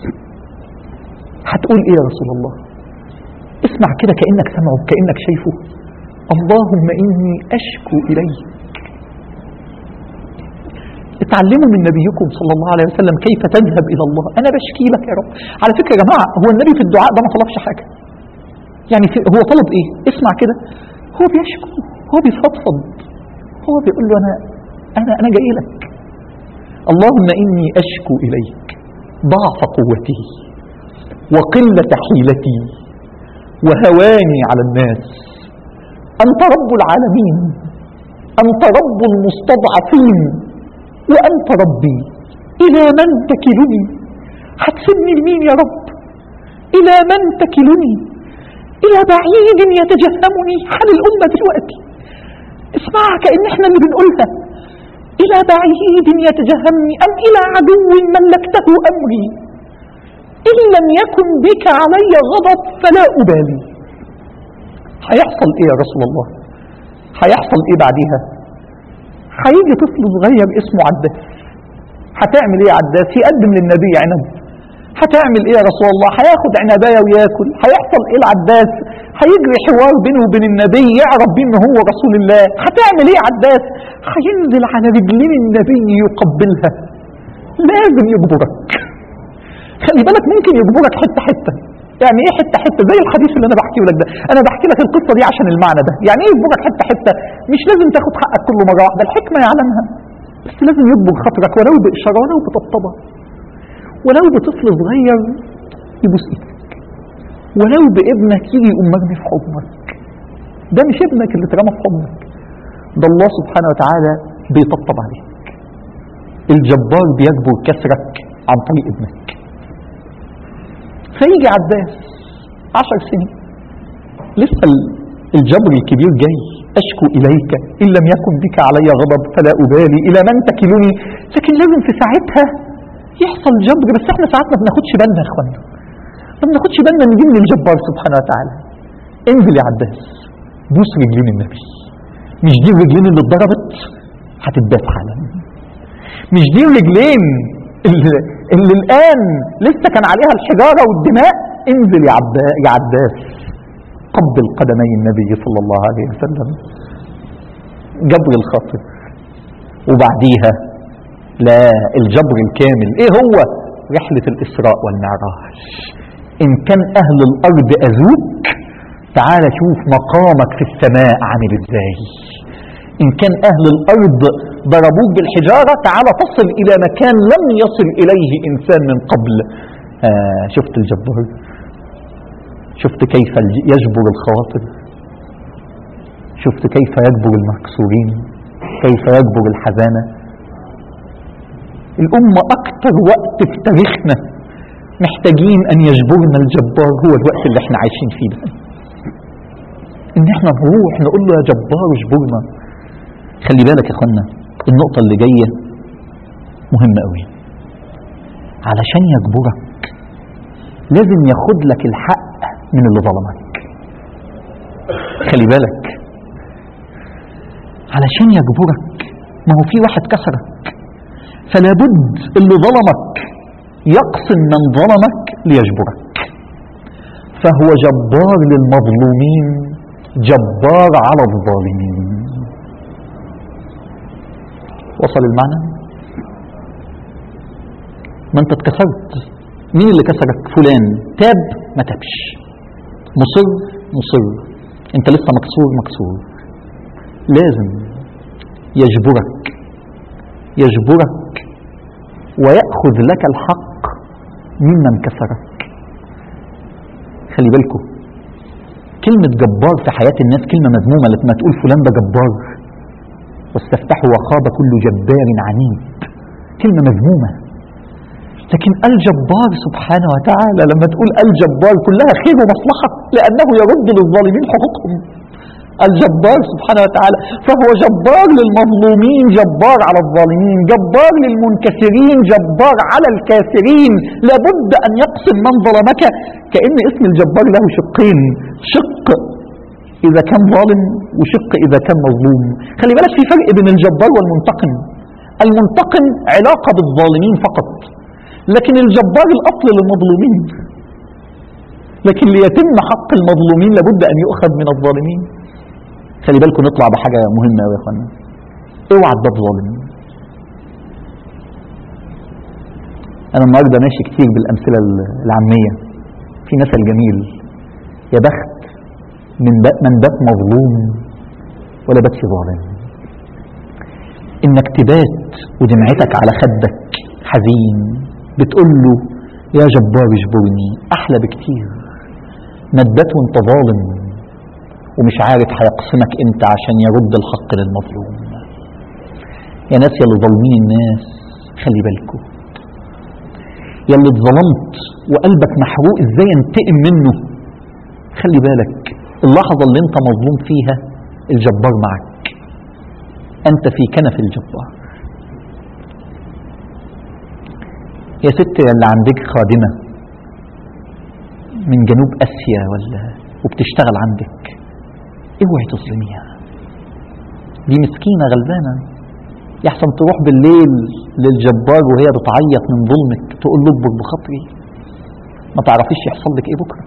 هتقول ايه يا رسول الله اسمع كده كانك سمعه كانك شايفه اللهم اني اشكو اليك اتعلموا من نبيكم صلى الله عليه وسلم كيف تذهب الى الله انا بشكي لك يا رب على فكره يا جماعه هو النبي في الدعاء ده ما طلبش حاجه يعني في هو طلب ايه اسمع كده هو بيشكو هو بيفضفض هو بيقول له انا انا انا جاي لك اللهم اني اشكو اليك ضعف قوتي وقله حيلتي وهواني على الناس انت رب العالمين انت رب المستضعفين وأنت ربي إلى من تكلني هتسيبني لمين يا رب إلى من تكلني إلى بعيد يتجهمني حال الأمة دلوقتي اسمعها كأن احنا اللي بنقولها إلى بعيد يتجهمني أم إلى عدو ملكته أمري إن لم يكن بك علي غضب فلا أبالي هيحصل إيه يا رسول الله هيحصل إيه بعديها هيجي طفل صغير اسمه عداس هتعمل ايه يا عداس يقدم للنبي عنب هتعمل ايه يا رسول الله هياخد عنبايه وياكل هيحصل ايه العداس هيجري حوار بينه وبين النبي يعرف بيه ان هو رسول الله هتعمل ايه يا عداس هينزل على رجلين النبي يقبلها لازم يجبرك خلي بالك ممكن يجبرك حته حته يعني ايه حته حته زي الحديث اللي انا بحكيه لك ده انا بحكي لك القصه دي عشان المعنى ده يعني ايه يجبرك حته حته مش لازم تاخد حقك كله مره واحده الحكمه يعلمها بس لازم يجبر خاطرك ولو باشاره ولو بطبطبه ولو بطفل صغير يبوس ايدك ولو بابنك يجي يقوم مرمي في حضنك ده مش ابنك اللي اترمى في حضنك ده الله سبحانه وتعالى بيطبطب عليك الجبار بيجبر كسرك عن طريق ابنك فيجي عباس عشر سنين لسه الجبر الكبير جاي أشكو إليك إن لم يكن بك علي غضب فلا أبالي إلى من تكلني لكن لازم في ساعتها يحصل جبر بس احنا ساعات ما بناخدش بالنا يا اخوانا ما بناخدش بالنا ان دي من الجبار سبحانه وتعالى انزل يا عباس بوس رجلين النبي مش دي الرجلين اللي اتضربت هتتبات حالا مش دي الرجلين اللي, اللي الآن لسه كان عليها الحجارة والدماء انزل يا, عبا يا عباس قبل قدمي النبي صلى الله عليه وسلم جبر الخاطر وبعديها لا الجبر الكامل ايه هو رحلة الإسراء والمعراج إن كان أهل الأرض أذوك تعال شوف مقامك في السماء عامل ازاي إن كان أهل الأرض ضربوك بالحجارة تعال تصل إلى مكان لم يصل إليه إنسان من قبل آه شفت الجبار شفت كيف يجبر الخواطر شفت كيف يجبر المكسورين كيف يجبر الحزانة الأمة أكتر وقت في تاريخنا محتاجين أن يجبرنا الجبار هو الوقت اللي احنا عايشين فيه ده ان احنا نروح نقول له يا جبار اجبرنا خلي بالك يا اخوانا النقطة اللي جاية مهمة قوي علشان يجبرك لازم ياخد لك الحق من اللي ظلمك خلي بالك علشان يجبرك ما هو في واحد كسرك فلا بد اللي ظلمك يقسم من ظلمك ليجبرك فهو جبار للمظلومين جبار على الظالمين وصل المعنى ما انت اتكسرت مين اللي كسرك فلان تاب ما تابش مصر مصر انت لسه مكسور مكسور لازم يجبرك يجبرك ويأخذ لك الحق ممن كسرك خلي بالكم كلمة جبار في حياة الناس كلمة مذمومة لما تقول فلان ده جبار واستفتحوا وخاب كل جبار عنيد كلمة مذمومة لكن الجبار سبحانه وتعالى لما تقول الجبار كلها خير ومصلحة لأنه يرد للظالمين حقوقهم الجبار سبحانه وتعالى فهو جبار للمظلومين جبار على الظالمين جبار للمنكسرين جبار على الكافرين لابد أن يقسم من ظلمك كأن اسم الجبار له شقين شق إذا كان ظالم وشق إذا كان مظلوم خلي بالك في فرق بين الجبار والمنتقم المنتقم علاقة بالظالمين فقط لكن الجبار الأصل للمظلومين لكن ليتم حق المظلومين لابد أن يؤخذ من الظالمين خلي بالكم نطلع بحاجة مهمة أوي يا اخوانا اوعى تبقى ظالم أنا النهاردة ماشي كتير بالأمثلة العامية في مثل جميل يا بخت من ب- من بات مظلوم ولا بات ظالم انك تبات ودمعتك على خدك حزين بتقول له يا جبار اجبرني احلى بكتير ما تبات وانت ظالم ومش عارف هيقسمك امتى عشان يرد الحق للمظلوم يا ناس يا اللي ظالمين الناس خلي بالكم يا اللي اتظلمت وقلبك محروق ازاي ينتقم منه خلي بالك اللحظة اللي انت مظلوم فيها الجبار معك انت في كنف الجبار يا ست يا اللي عندك خادمة من جنوب اسيا ولا وبتشتغل عندك اوعي تظلميها دي مسكينة غلبانة يحسن تروح بالليل للجبار وهي بتعيط من ظلمك تقول له اكبر بخاطري ما تعرفيش يحصل لك ايه بكره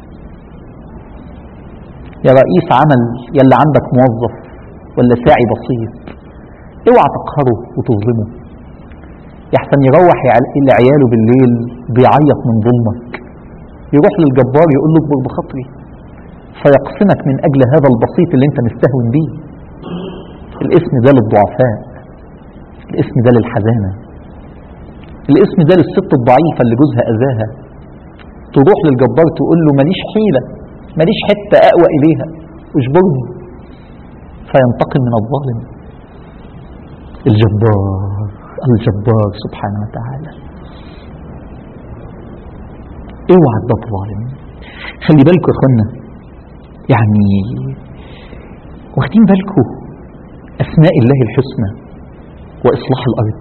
يا رئيس عمل يا اللي عندك موظف ولا ساعي بسيط اوعى تقهره وتظلمه يحسن يروح يعل- لعياله بالليل بيعيط من ظلمك يروح للجبار يقول له اكبر بخاطري فيقسمك من اجل هذا البسيط اللي انت مستهون بيه الاسم ده للضعفاء الاسم ده للحزانه الاسم ده للست الضعيفه اللي جوزها اذاها تروح للجبار تقول له ماليش حيله ماليش حته اقوى اليها اجبرني فينتقم من الظالم الجبار الجبار سبحانه وتعالى اوعى تبقى ظالم خلي بالكم يا اخوانا يعني واخدين بالكم اسماء الله الحسنى واصلاح الارض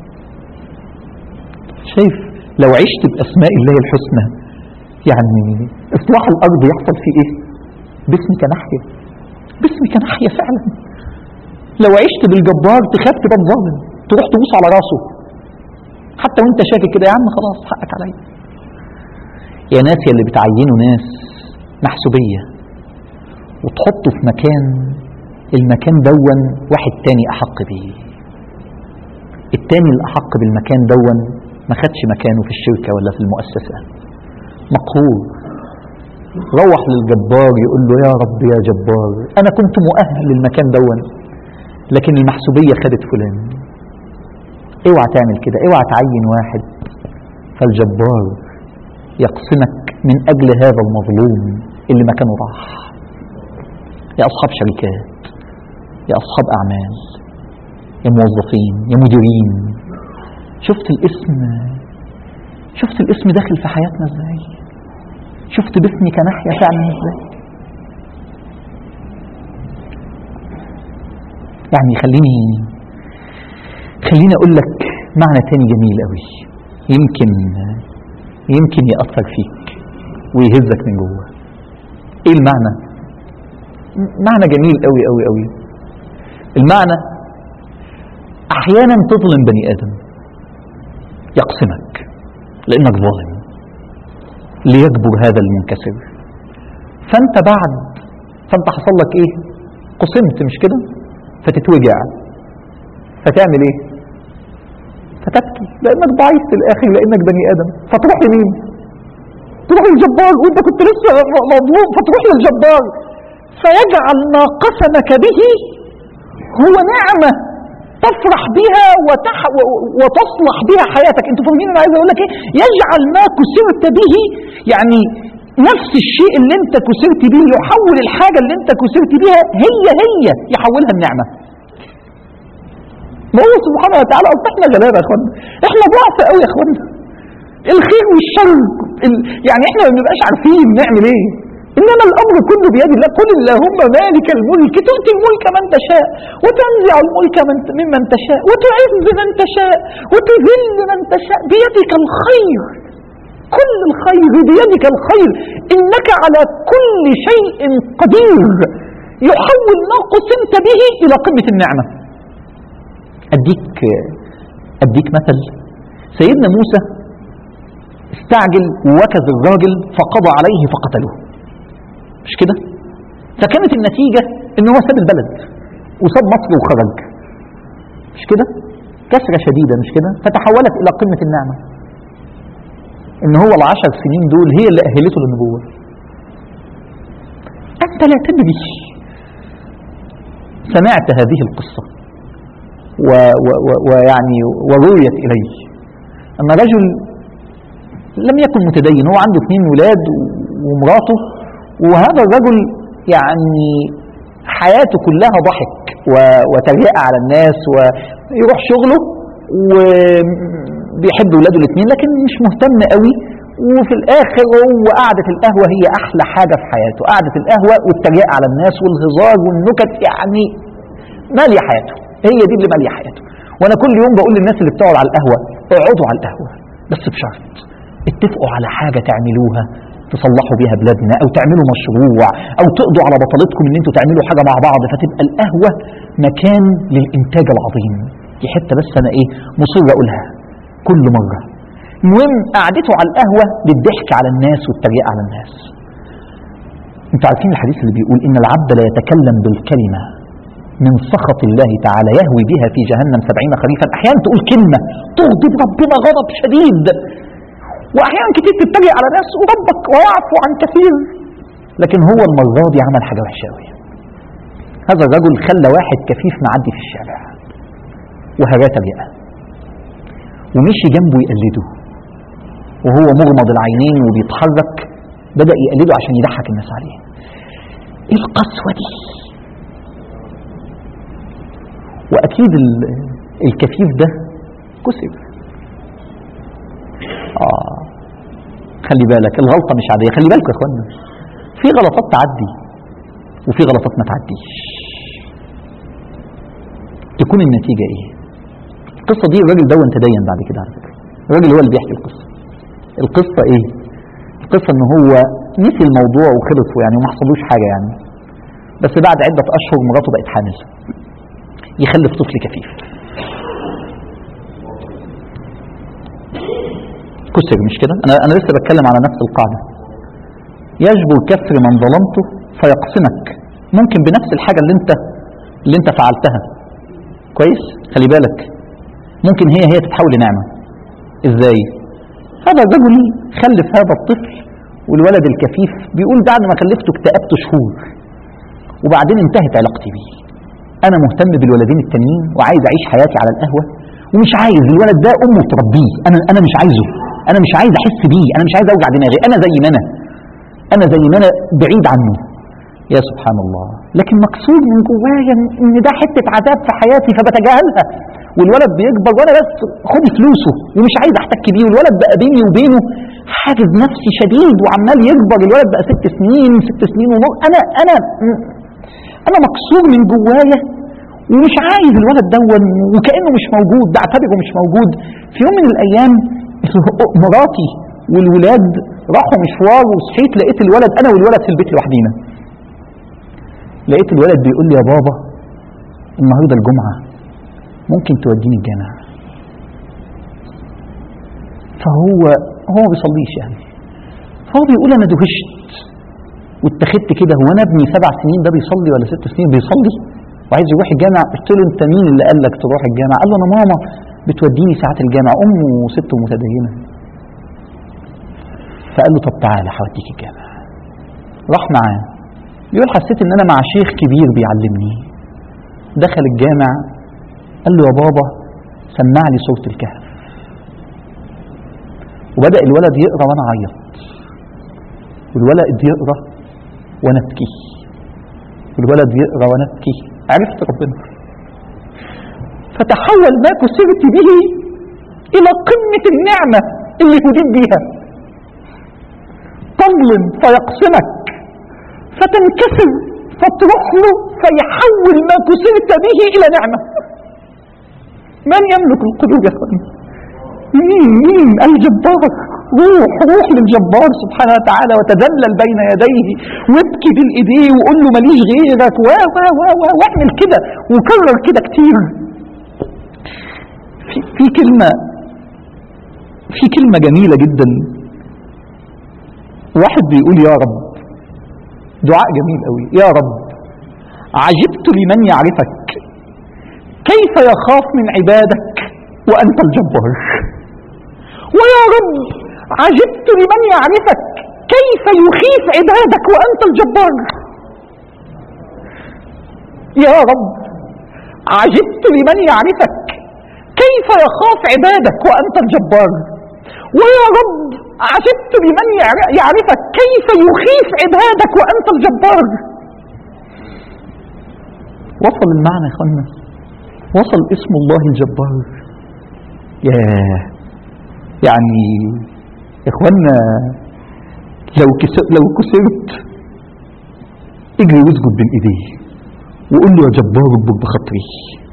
شايف لو عشت باسماء الله الحسنى يعني اصلاح الارض يحصل فيه ايه باسمك ناحيه باسمك ناحيه فعلا لو عشت بالجبار تخاف تبقى ظالم تروح تبوس على راسه حتى وانت شاكك كده يا عم خلاص حقك عليا يا ناس يا اللي بتعينوا ناس محسوبيه وتحطه في مكان المكان دون واحد تاني احق بيه التاني الاحق بالمكان دون ما خدش مكانه في الشركه ولا في المؤسسه مقهور روح للجبار يقول له يا رب يا جبار انا كنت مؤهل للمكان دون لكن المحسوبية خدت فلان اوعى تعمل كده اوعى تعين واحد فالجبار يقسمك من اجل هذا المظلوم اللي مكانه راح يا اصحاب شركات يا اصحاب اعمال يا موظفين يا مديرين شفت الاسم شفت الاسم داخل في حياتنا ازاي شفت باسمك ناحية فعلا ازاي يعني خليني خليني اقول لك معنى تاني جميل قوي يمكن يمكن يأثر فيك ويهزك من جوه ايه المعنى معنى جميل قوي قوي قوي المعنى احيانا تظلم بني ادم يقسمك لانك ظالم ليجبر هذا المنكسر فانت بعد فانت حصل لك ايه قسمت مش كده فتتوجع فتعمل ايه فتبكي لانك ضعيف في الاخر لانك بني ادم فتروح لمين تروح للجبار وانت كنت لسه مظلوم فتروح للجبار فيجعل ما قسمك به هو نعمه تفرح بها وتح وتصلح بها حياتك انتوا فاهمين انا عايز اقول لك ايه يجعل ما كسرت به يعني نفس الشيء اللي انت كسرت به يحول الحاجه اللي انت كسرت بها هي هي يحولها النعمه ما هو سبحانه وتعالى اصل احنا غلابه يا اخوانا احنا ضعف قوي يا اخوانا الخير والشر ال... يعني احنا ما بنبقاش عارفين نعمل ايه انما الامر كله بيد الله قل اللهم مالك الملك تؤتي الملك من تشاء وتنزع الملك من ممن تشاء وتعز من تشاء وتذل من تشاء بيدك الخير كل الخير بيدك الخير انك على كل شيء قدير يحول ما قسمت به الى قمه النعمه اديك اديك مثل سيدنا موسى استعجل ووكز الراجل فقضى عليه فقتلوه مش كده فكانت النتيجة ان هو ساب البلد وساب مصر وخرج مش كده كسرة شديدة مش كده فتحولت الى قمة النعمة ان هو العشر سنين دول هي اللي اهلته للنبوة انت لا تدري سمعت هذه القصة و- و- و- ويعني ورويت إلي أن رجل لم يكن متدين هو عنده اثنين ولاد و- ومراته وهذا الرجل يعني حياته كلها ضحك و- وتريقة على الناس ويروح شغله وبيحب ولاده الاثنين لكن مش مهتم قوي وفي الاخر هو قعدة القهوة هي احلى حاجة في حياته قعدة القهوة والتريقة على الناس والهزار والنكت يعني مالية حياته هي دي اللي مالية حياته وانا كل يوم بقول للناس اللي بتقعد على القهوة اقعدوا على القهوة بس بشرط اتفقوا على حاجة تعملوها تصلحوا بيها بلادنا او تعملوا مشروع او تقضوا على بطلتكم ان انتوا تعملوا حاجة مع بعض فتبقى القهوة مكان للانتاج العظيم دي حتة بس انا ايه مصر اقولها كل مرة المهم قعدته على القهوة بالضحك على الناس والتريقة على الناس انتوا عارفين الحديث اللي بيقول ان العبد لا يتكلم بالكلمة من سخط الله تعالى يهوي بها في جهنم سبعين خريفا احيانا تقول كلمة تغضب ربنا غضب شديد واحيانا كتير تتريق على ناس وربك ويعفو عن كثير لكن هو المرة دي عمل حاجة وحشة قوي هذا الرجل خلى واحد كفيف معدي في الشارع وهراه تريقة ومشي جنبه يقلده وهو مغمض العينين وبيتحرك بدأ يقلده عشان يضحك الناس عليه ايه القسوة دي واكيد ال- الكفيف ده كسب اه خلي بالك الغلطة مش عادية خلي بالكم يا اخوانا في غلطات تعدي وفي غلطات ما تعديش تكون النتيجة ايه القصة دي الراجل ده تدين بعد كده على فكرة الراجل هو اللي بيحكي القصة القصة ايه القصة ان هو نسي الموضوع وخلص يعني وما حصلوش حاجة يعني بس بعد عدة اشهر مراته بقت حامل يخلف طفل كفيف كسر مش كده انا انا لسه بتكلم على نفس القاعده يجبر كسر من ظلمته فيقسمك ممكن بنفس الحاجه اللي انت اللي انت فعلتها كويس خلي بالك ممكن هي هي تتحول لنعمه ازاي هذا الرجل خلف هذا الطفل والولد الكفيف بيقول بعد ما خلفته اكتئبت شهور وبعدين انتهت علاقتي بيه انا مهتم بالولدين التانيين وعايز اعيش حياتي على القهوه ومش عايز الولد ده امه تربيه انا انا مش عايزه انا مش عايز احس بيه انا مش عايز اوجع دماغي انا زي ما انا انا زي ما انا بعيد عنه يا سبحان الله لكن مكسور من جوايا ان ده حته عذاب في حياتي فبتجاهلها والولد بيكبر وانا بس خدي فلوسه ومش عايز احتك بيه والولد بقى بيني وبينه حاجز نفسي شديد وعمال يكبر الولد بقى ست سنين ست سنين ونص انا انا انا مكسور من جوايا ومش عايز الولد دون وكانه مش موجود بعتبره مش موجود في يوم من الايام مراتي والولاد راحوا مشوار وصحيت لقيت الولد انا والولد في البيت لوحدينا لقيت الولد بيقول لي يا بابا النهارده الجمعه ممكن توديني الجامع فهو هو ما بيصليش يعني فهو بيقول انا دهشت واتخذت كده هو انا ابني سبع سنين ده بيصلي ولا ست سنين بيصلي وعايز يروح الجامع قلت له انت مين اللي قال لك تروح الجامع قال له انا ماما بتوديني ساعات الجامع امه ست متدينه فقال له طب تعالى هوديك الجامع راح معاه بيقول حسيت ان انا مع شيخ كبير بيعلمني دخل الجامع قال له يا بابا سمع لي صوت الكهف وبدأ الولد يقرا وانا اعيط والولد يقرا وانا ابكي والولد يقرا وانا ابكي عرفت ربنا فتحول ما كسرت به الى قمه النعمه اللي هديت بيها تظلم فيقسمك فتنكسر فتروح له فيحول ما كسرت به الى نعمه من يملك القلوب يا اخواني مين مين الجبار روح روح للجبار سبحانه وتعالى وتذلل بين يديه وابكي بين ايديه وقول له ماليش غيرك و و و و واعمل كده وكرر كده كتير في, في كلمة في كلمة جميلة جدا واحد بيقول يا رب دعاء جميل قوي يا رب عجبت لمن يعرفك كيف يخاف من عبادك وأنت الجبار ويا رب عجبت لمن يعرفك كيف يخيف عبادك وأنت الجبار يا رب عجبت لمن يعرفك كيف يخاف عبادك وأنت الجبار ويا رب عجبت لمن يعر- يعرفك كيف يخيف عبادك وأنت الجبار وصل المعنى يا اخوانا وصل اسم الله الجبار ياه يعني يا اخوانا لو كسر لو كسرت اجري واسجد بين ايديه وقول له يا جبار اكبر بخاطري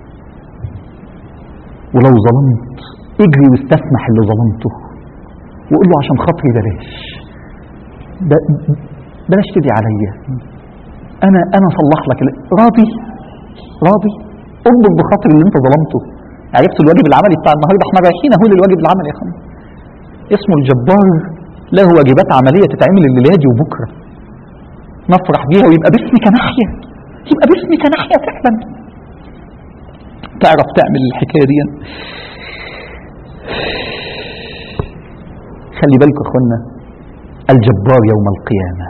ولو ظلمت اجري واستسمح اللي ظلمته وقول له عشان خاطري بلاش ب- بلاش تدعي عليا انا انا اصلح لك ال- راضي راضي اكبر بخاطر اللي انت ظلمته عرفت الواجب العملي بتاع النهارده احنا رايحين اهو للواجب العملي يا اخوانا اسمه الجبار له واجبات عمليه تتعمل الليله دي وبكره نفرح بيها ويبقى باسمك ناحيه يبقى باسمك ناحيه فعلا تعرف تعمل الحكايه دي خلي بالكم يا اخوانا الجبار يوم القيامه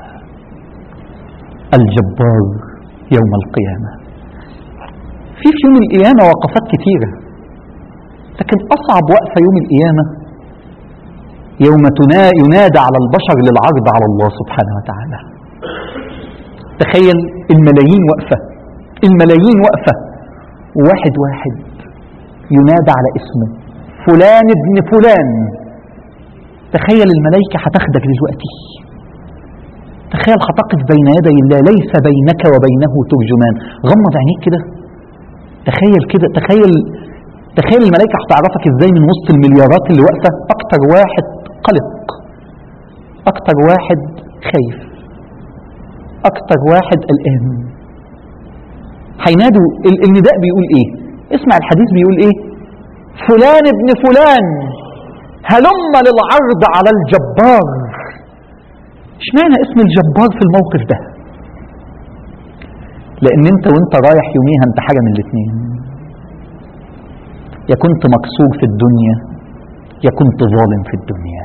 الجبار يوم القيامه في في يوم القيامه وقفات كثيره لكن اصعب وقفه يوم القيامه يوم تنا- ينادى على البشر للعرض على الله سبحانه وتعالى تخيل الملايين واقفة الملايين واقفة واحد واحد ينادى على اسمه فلان ابن فلان تخيل الملائكة هتاخدك دلوقتي تخيل هتقف بين يدي الله ليس بينك وبينه ترجمان غمض عينيك كده تخيل كده تخيل تخيل الملائكة هتعرفك ازاي من وسط المليارات اللي واقفة اكتر واحد قلق اكتر واحد خايف اكتر واحد قلقان هينادوا ال- النداء بيقول ايه اسمع الحديث بيقول ايه فلان ابن فلان هلم للعرض على الجبار اشمعنى اسم الجبار في الموقف ده لان انت وانت رايح يوميها انت حاجه من الاثنين يا كنت مكسور في الدنيا يا كنت ظالم في الدنيا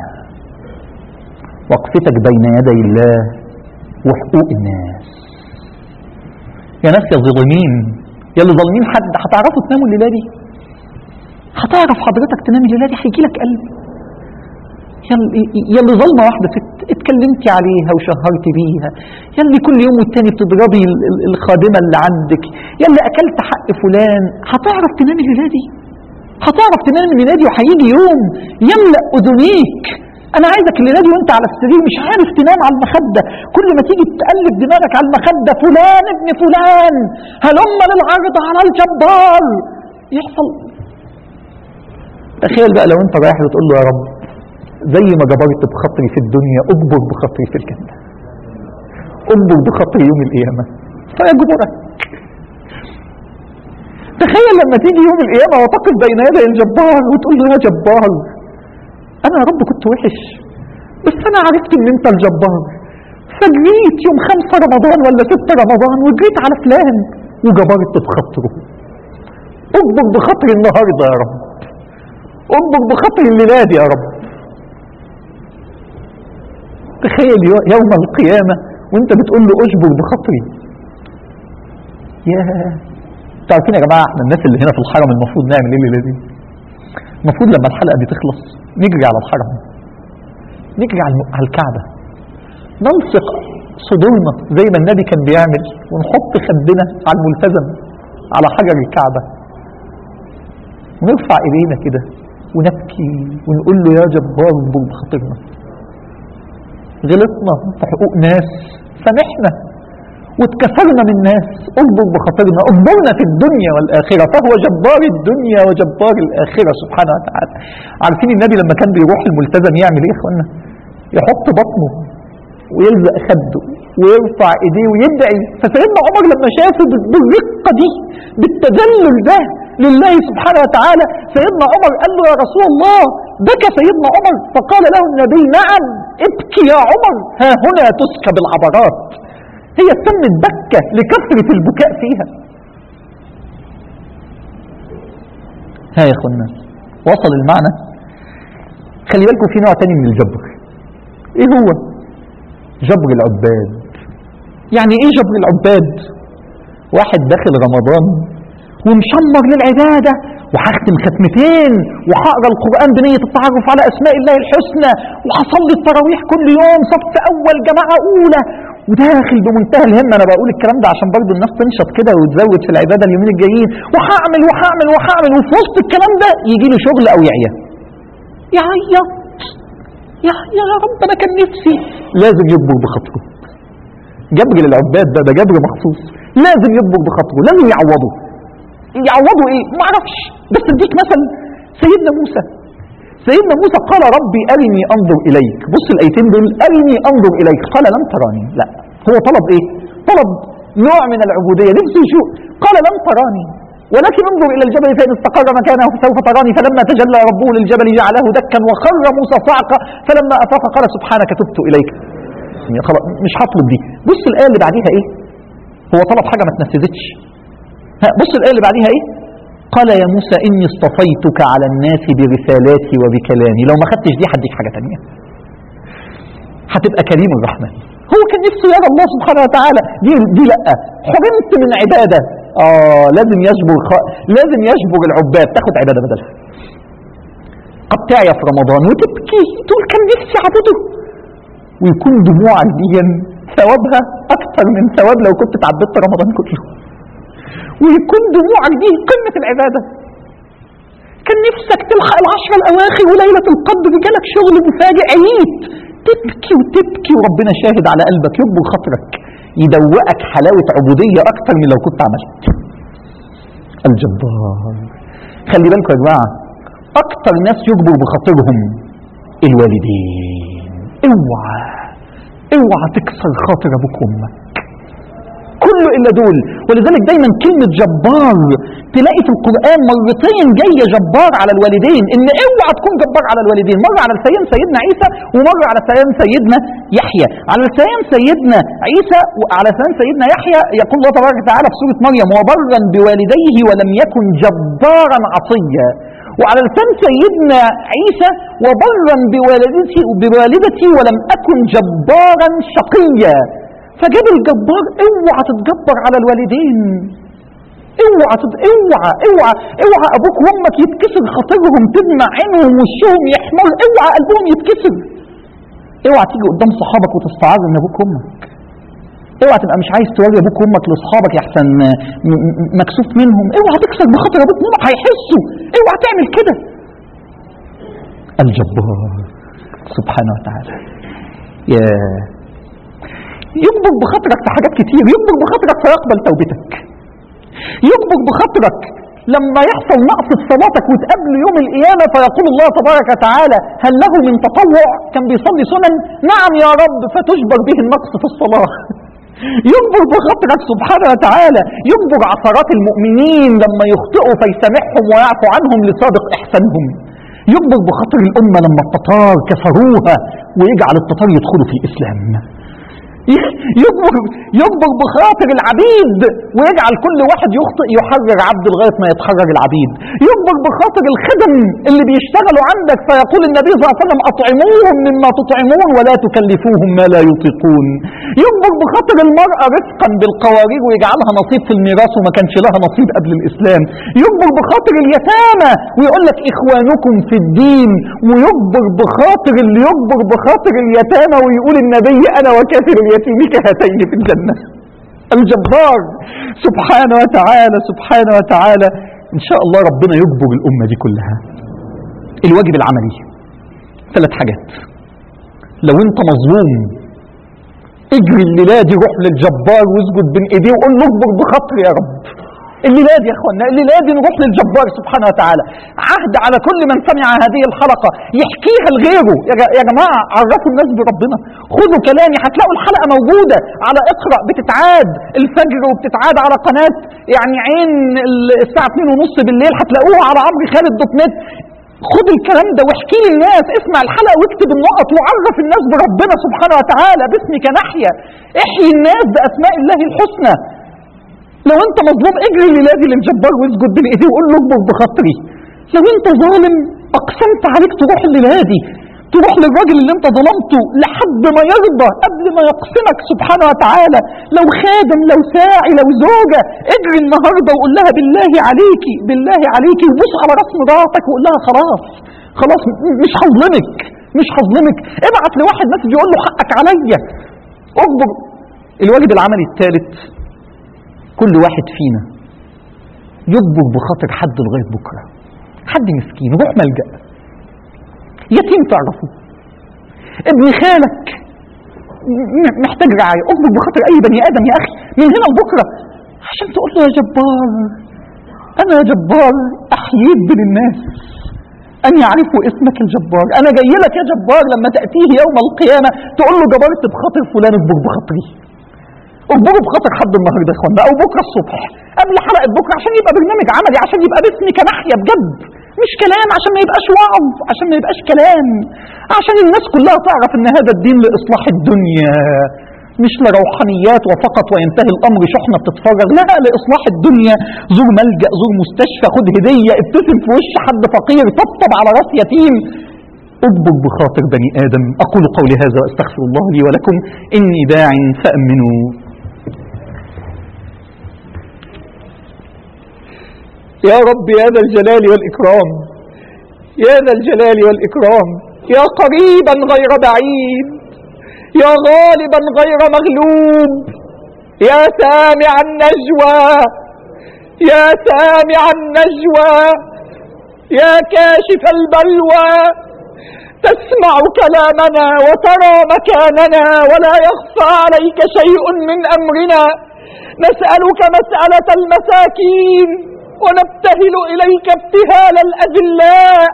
وقفتك بين يدي الله وحقوق الناس يا ناس يا ظالمين يا اللي ظالمين حد هتعرفوا تناموا الليله دي هتعرف حضرتك تنام الليله دي هيجي لك قلب يا اللي- يا اللي ظلمه واحده ست اتكلمتي عليها وشهرتي بيها يا اللي كل يوم والتاني بتضربي ال- ال- الخادمه اللي عندك يا اللي اكلت حق فلان هتعرف تنام الليله دي هتعرف تنام الليله دي وهيجي يوم يملا اذنيك انا عايزك الليله دي وانت على السرير مش عارف تنام على المخده كل ما تيجي تقلب دماغك على المخده فلان ابن فلان هلم للعرض على الجبار يحصل تخيل بقى لو انت رايح وتقول له يا رب زي ما جبرت بخاطري في الدنيا اجبر بخاطري في الجنه اجبر بخاطري يوم القيامه فيجبرك تخيل لما تيجي يوم القيامه وتقف بين يدي الجبار وتقول له يا جبار انا يا رب كنت وحش بس انا عرفت ان انت الجبار فجريت يوم خمسة رمضان ولا ستة رمضان وجريت على فلان وجبرت بخاطره اجبر بخاطري النهارده يا رب اجبر بخاطري الليله دي يا رب تخيل يو- يوم القيامة وانت بتقول له اجبر بخاطري يا انتوا عارفين يا جماعة احنا الناس اللي هنا في الحرم المفروض نعمل ايه الليلة دي المفروض لما الحلقة دي تخلص نجري على الحرم نجري على الم- على الكعبة نلصق صدورنا زي ما النبي كان بيعمل ونحط خدنا على الملتزم على حجر الكعبة ونرفع ايدينا كده ونبكي ونقول له يا جبار اجبر بخاطرنا غلطنا في حقوق ناس سامحنا واتكسرنا من ناس اجبر بخاطرنا اجبرنا في الدنيا والآخرة فهو جبار الدنيا وجبار الآخرة سبحانه وتعالى عارفين النبي لما كان بيروح الملتزم يعمل ايه يا اخوانا يحط بطنه ويلزق خده ويرفع ايديه ويدعي فسيدنا عمر لما شافه بالرقة دي بالتذلل ده لله سبحانه وتعالى سيدنا عمر قال له يا رسول الله بكى سيدنا عمر فقال له النبي نعم ابكي يا عمر ها هنا تسكب العبرات هي سمت بكة لكثرة البكاء فيها ها يا اخوانا وصل المعنى خلي بالكم في نوع تاني من الجبر ايه هو جبر العباد يعني ايه جبر العباد واحد داخل رمضان ومشمر للعبادة وهختم ختمتين وهقرا القرآن بنية التعرف على أسماء الله الحسنى وهصلي التراويح كل يوم صف أول جماعة أولى وداخل بمنتهى الهمة أنا بقول الكلام ده عشان برضه الناس تنشط كده وتزود في العبادة اليومين الجايين وهعمل وهعمل وهعمل وفي وسط الكلام ده يجي له شغل أو يعيا يعيط يا يا رب أنا كان نفسي لازم يكبر بخاطره جبر للعباد ده ده جبر مخصوص لازم يكبر بخاطره لازم يعوضه يعوضوا ايه ما اعرفش بس اديك مثل سيدنا موسى سيدنا موسى قال ربي ارني انظر اليك بص الايتين دول ارني انظر اليك قال لم تراني لا هو طلب ايه طلب نوع من العبوديه نفسه يشوف قال لم تراني ولكن انظر الى الجبل فان استقر مكانه فسوف تراني فلما تجلى ربه للجبل جعله دكا وخر موسى صعقا فلما افاق قال سبحانك تبت اليك خلاص مش هطلب دي بص الايه اللي بعديها ايه هو طلب حاجه ما تنفذتش ها بص الآية اللي بعديها إيه قال يا موسى إني اصطفيتك على الناس برسالاتي وبكلامي لو ما خدتش دي هديك حاجة تانية هتبقى كريم الرحمن هو كان نفسه يرى الله سبحانه وتعالى دي دي لا حرمت من عبادة اه لازم يجبر خ... لازم يجبر العباد تاخد عبادة بدلها قد تعيا في رمضان وتبكي تقول كان نفسي اعبده ويكون دموعك دي ثوابها اكتر من ثواب لو كنت تعبدت رمضان كله ويكون دموعك دي قمة العبادة كان نفسك تلحق العشرة الأواخر وليلة القدر جالك شغل مفاجئ عييت تبكي وتبكي وربنا شاهد على قلبك يكبر خاطرك يدوقك حلاوة عبودية أكتر من لو كنت عملت الجبار خلي بالكم يا جماعة أكتر ناس يجبر بخاطرهم الوالدين اوعى اوعى تكسر خاطر ابوك وامك كله الا دول ولذلك دايما كلمه جبار تلاقي في القران مرتين جايه جبار على الوالدين ان اوعى تكون جبار على الوالدين مره على لسان سيدنا عيسى ومره على لسان سيدنا يحيى على لسان سيدنا عيسى وعلى لسان سيدنا يحيى يقول الله تبارك وتعالى في سوره مريم وبرا بوالديه ولم يكن جبارا عصيا وعلى لسان سيدنا عيسى وبرا بوالدتي بوالدتي ولم اكن جبارا شقيا فجاب الجبار اوعى تتجبر على الوالدين اوعى تد... اوعى اوعى اوعى ابوك وامك يتكسر خاطرهم تدمع عينهم وشهم يحمر اوعى قلبهم يتكسر اوعى تيجي قدام صحابك وتستعار من ابوك وامك اوعى تبقى مش عايز توري ابوك وامك لاصحابك يحسن مكسوف منهم اوعى تكسر بخاطر ابوك وامك هيحسوا اوعى تعمل كده الجبار سبحانه وتعالى يا يجبر بخاطرك في حاجات كتير يجبر بخاطرك فيقبل توبتك يجبر بخاطرك لما يحصل نقص في صلاتك وتقابل يوم القيامة فيقول الله تبارك وتعالى هل له من تطوع كان بيصلي سنن نعم يا رب فتجبر به النقص في الصلاة يجبر بخاطرك سبحانه وتعالى يجبر عثرات المؤمنين لما يخطئوا فيسامحهم ويعفو عنهم لصادق إحسانهم يجبر بخاطر الأمة لما التتار كسروها ويجعل التتار يدخلوا في الإسلام يجبر يجبر بخاطر العبيد ويجعل كل واحد يخطئ يحرر عبد لغايه ما يتحرر العبيد يجبر بخاطر الخدم اللي بيشتغلوا عندك فيقول النبي صلى الله عليه وسلم اطعموهم مما تطعمون ولا تكلفوهم ما لا يطيقون يجبر بخاطر المراه رفقا بالقوارير ويجعلها نصيب في الميراث وما كانش لها نصيب قبل الاسلام يجبر بخاطر اليتامى ويقول لك اخوانكم في الدين ويجبر بخاطر اللي يجبر بخاطر اليتامى ويقول النبي انا وكافر اليتامى يتيمك هاتين في الجنة الجبار سبحانه وتعالى سبحانه وتعالى إن شاء الله ربنا يجبر الأمة دي كلها الواجب العملي ثلاث حاجات لو انت مظلوم اجري الليله دي روح للجبار واسجد بين ايديه وقول له اكبر بخاطري يا رب الليله دي يا اخوانا الليله دي نروح للجبار سبحانه وتعالى عهد على كل من سمع هذه الحلقه يحكيها لغيره يا ج- يا جماعه عرفوا الناس بربنا خذوا كلامي هتلاقوا الحلقه موجوده على اقرا بتتعاد الفجر وبتتعاد على قناه يعني عين ال- الساعه 2 ونص بالليل هتلاقوها على عمرو خالد دوت نت خد الكلام ده واحكي للناس اسمع الحلقه واكتب النقط وعرف الناس بربنا سبحانه وتعالى باسمك نحيا احيي الناس باسماء الله الحسنى لو انت مظلوم اجري الليله دي للجبار واسجد بين ايديه وقول له اكبر بخاطري لو انت ظالم اقسمت عليك تروح الليله دي تروح للراجل اللي انت ظلمته لحد ما يرضى قبل ما يقسمك سبحانه وتعالى لو خادم لو ساعي لو زوجة اجري النهارده وقول لها بالله عليكي بالله عليكي وبص على راس مراتك وقول لها خلاص خلاص م- مش هظلمك مش هظلمك ابعت لواحد مسج يقول له حقك عليا اصبر الواجب العملي الثالث كل واحد فينا يكبر بخاطر حد لغايه بكره حد مسكين روح ملجأ يتيم تعرفه ابن خالك م- محتاج رعايه اكبر بخاطر اي بني ادم يا اخي من هنا لبكره عشان تقول له يا جبار انا يا جبار احييت بين الناس ان يعرفوا اسمك الجبار انا جاي لك يا جبار لما تاتيه يوم القيامه تقول له جبرت بخاطر فلان اكبر بخاطري اكبروا بخاطر حد النهارده يا اخوانا او بكره الصبح قبل حلقه بكره عشان يبقى برنامج عملي عشان يبقى باسمك ناحيه بجد مش كلام عشان ما يبقاش وعظ عشان ما يبقاش كلام عشان الناس كلها تعرف ان هذا الدين لاصلاح الدنيا مش لروحانيات وفقط وينتهي الامر شحنه بتتفرج لا لاصلاح الدنيا زور ملجا زور مستشفى خد هديه ابتسم في وش حد فقير طبطب على راس يتيم اكبر بخاطر بني ادم اقول قولي هذا واستغفر الله لي ولكم اني داع فامنوا يا رب يا ذا الجلال والإكرام يا ذا الجلال والإكرام يا قريبا غير بعيد يا غالبا غير مغلوب يا سامع النجوى يا سامع النجوى يا كاشف البلوى تسمع كلامنا وترى مكاننا ولا يخفى عليك شيء من أمرنا نسألك مسألة المساكين ونبتهل إليك ابتهال الأذلاء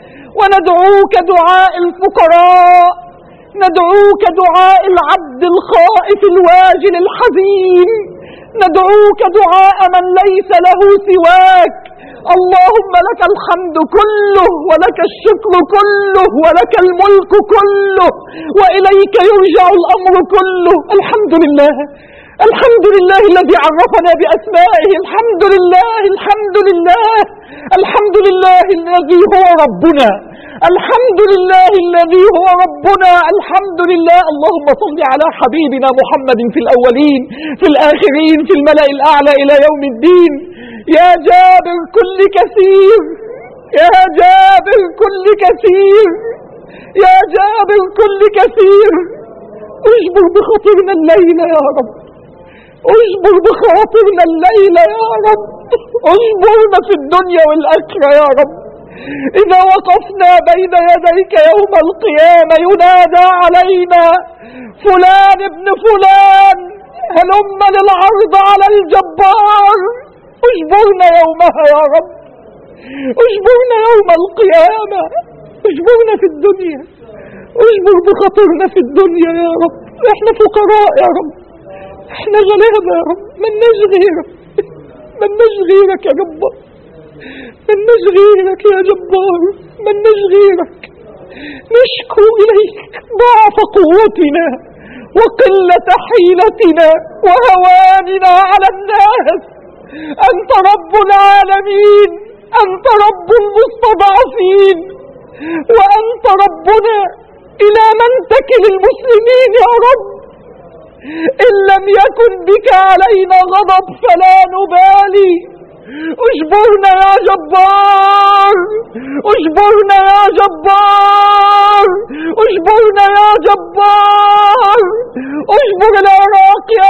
وندعوك دعاء الفقراء ندعوك دعاء العبد الخائف الواجل الحزين ندعوك دعاء من ليس له سواك اللهم لك الحمد كله ولك الشكر كله ولك الملك كله وإليك يرجع الأمر كله الحمد لله الحمد لله الذي عرفنا بأسمائه الحمد لله الحمد لله الحمد لله الذي هو ربنا الحمد لله الذي هو ربنا الحمد لله اللهم صل على حبيبنا محمد في الأولين في الآخرين في الملأ الأعلى إلى يوم الدين يا جابر كل كثير يا جابر كل كثير يا جابر كل كثير اجبر بخاطرنا الليلة يا رب اجبر بخاطرنا الليلة يا رب اجبرنا في الدنيا والآخرة يا رب إذا وقفنا بين يديك يوم القيامة ينادى علينا فلان ابن فلان هلم للعرض على الجبار اجبرنا يومها يا رب اجبرنا يوم القيامة اجبرنا في الدنيا اجبر بخاطرنا في الدنيا يا رب احنا فقراء يا رب احنا غلابة يا رب مناش غيرك مناش غيرك يا جبار مناش غيرك يا جبار مناش غيرك نشكو إليك ضعف قوتنا وقلة حيلتنا وهواننا على الناس أنت رب العالمين أنت رب المستضعفين وأنت ربنا إلى من تكل المسلمين يا رب إن لم يكن بك علينا غضب فلا نبالي اجبرنا يا جبار اجبرنا يا جبار اجبرنا يا جبار اجبر العراق يا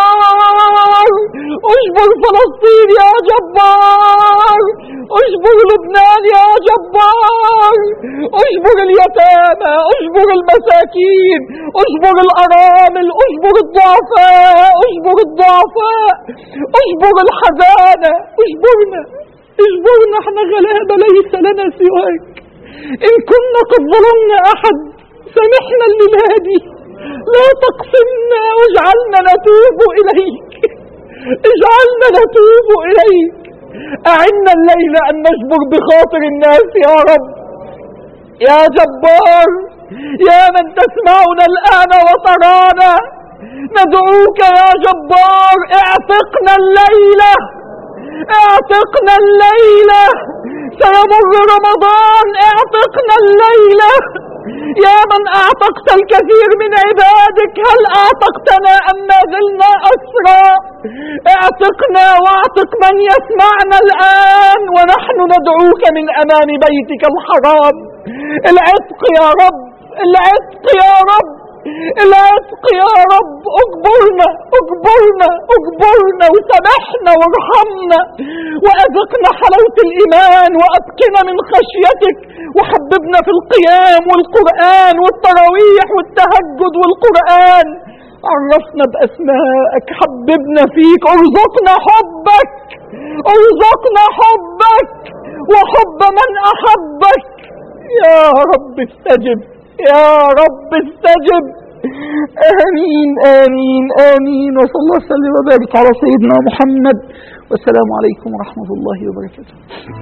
جبار اجبر فلسطين يا جبار اجبر لبنان يا جبار اجبر اليتامى اجبر المساكين اجبر الارامل اجبر الضعفاء اجبر الضعفاء اجبر الحزانة اجبرنا اجبرنا احنا غلابة ليس لنا سواك ان كنا قد ظلمنا احد سامحنا الليلة دي لا تقسمنا واجعلنا نتوب اليك اجعلنا نتوب اليك اعنا الليلة ان نجبر بخاطر الناس يا رب يا جبار يا من تسمعنا الان وترانا ندعوك يا جبار اعتقنا الليلة اعتقنا الليلة سيمر رمضان اعتقنا الليلة يا من اعتقت الكثير من عبادك هل اعتقتنا ام ما زلنا اسرى اعتقنا واعتق من يسمعنا الان ونحن ندعوك من امام بيتك الحرام العتق يا رب العتق يا رب العتق يا رب اجبرنا اجبرنا اجبرنا وسامحنا وارحمنا واذقنا حلاوة الايمان وابقنا من خشيتك وحببنا في القيام والقرآن والتراويح والتهجد والقرآن عرفنا باسمائك حببنا فيك ارزقنا حبك ارزقنا حبك وحب من احبك يا رب استجب يا رب استجب آمين آمين آمين وصلى الله وسلم وبارك على سيدنا محمد والسلام عليكم ورحمة الله وبركاته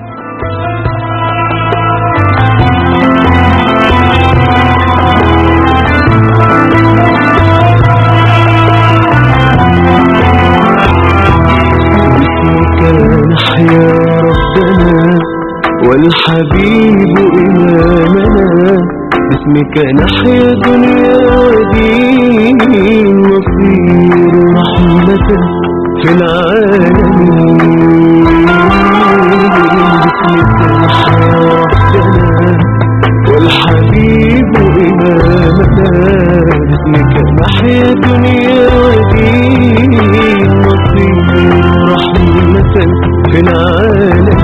باسمك نحيا ربنا والحبيب إمامنا باسمك نحيا دنيا ودين نصير رحمة في العالمين باسمك نحيا ربنا والحبيب إمامنا باسمك نحيا دنيا ودين نصير رحمة في العالم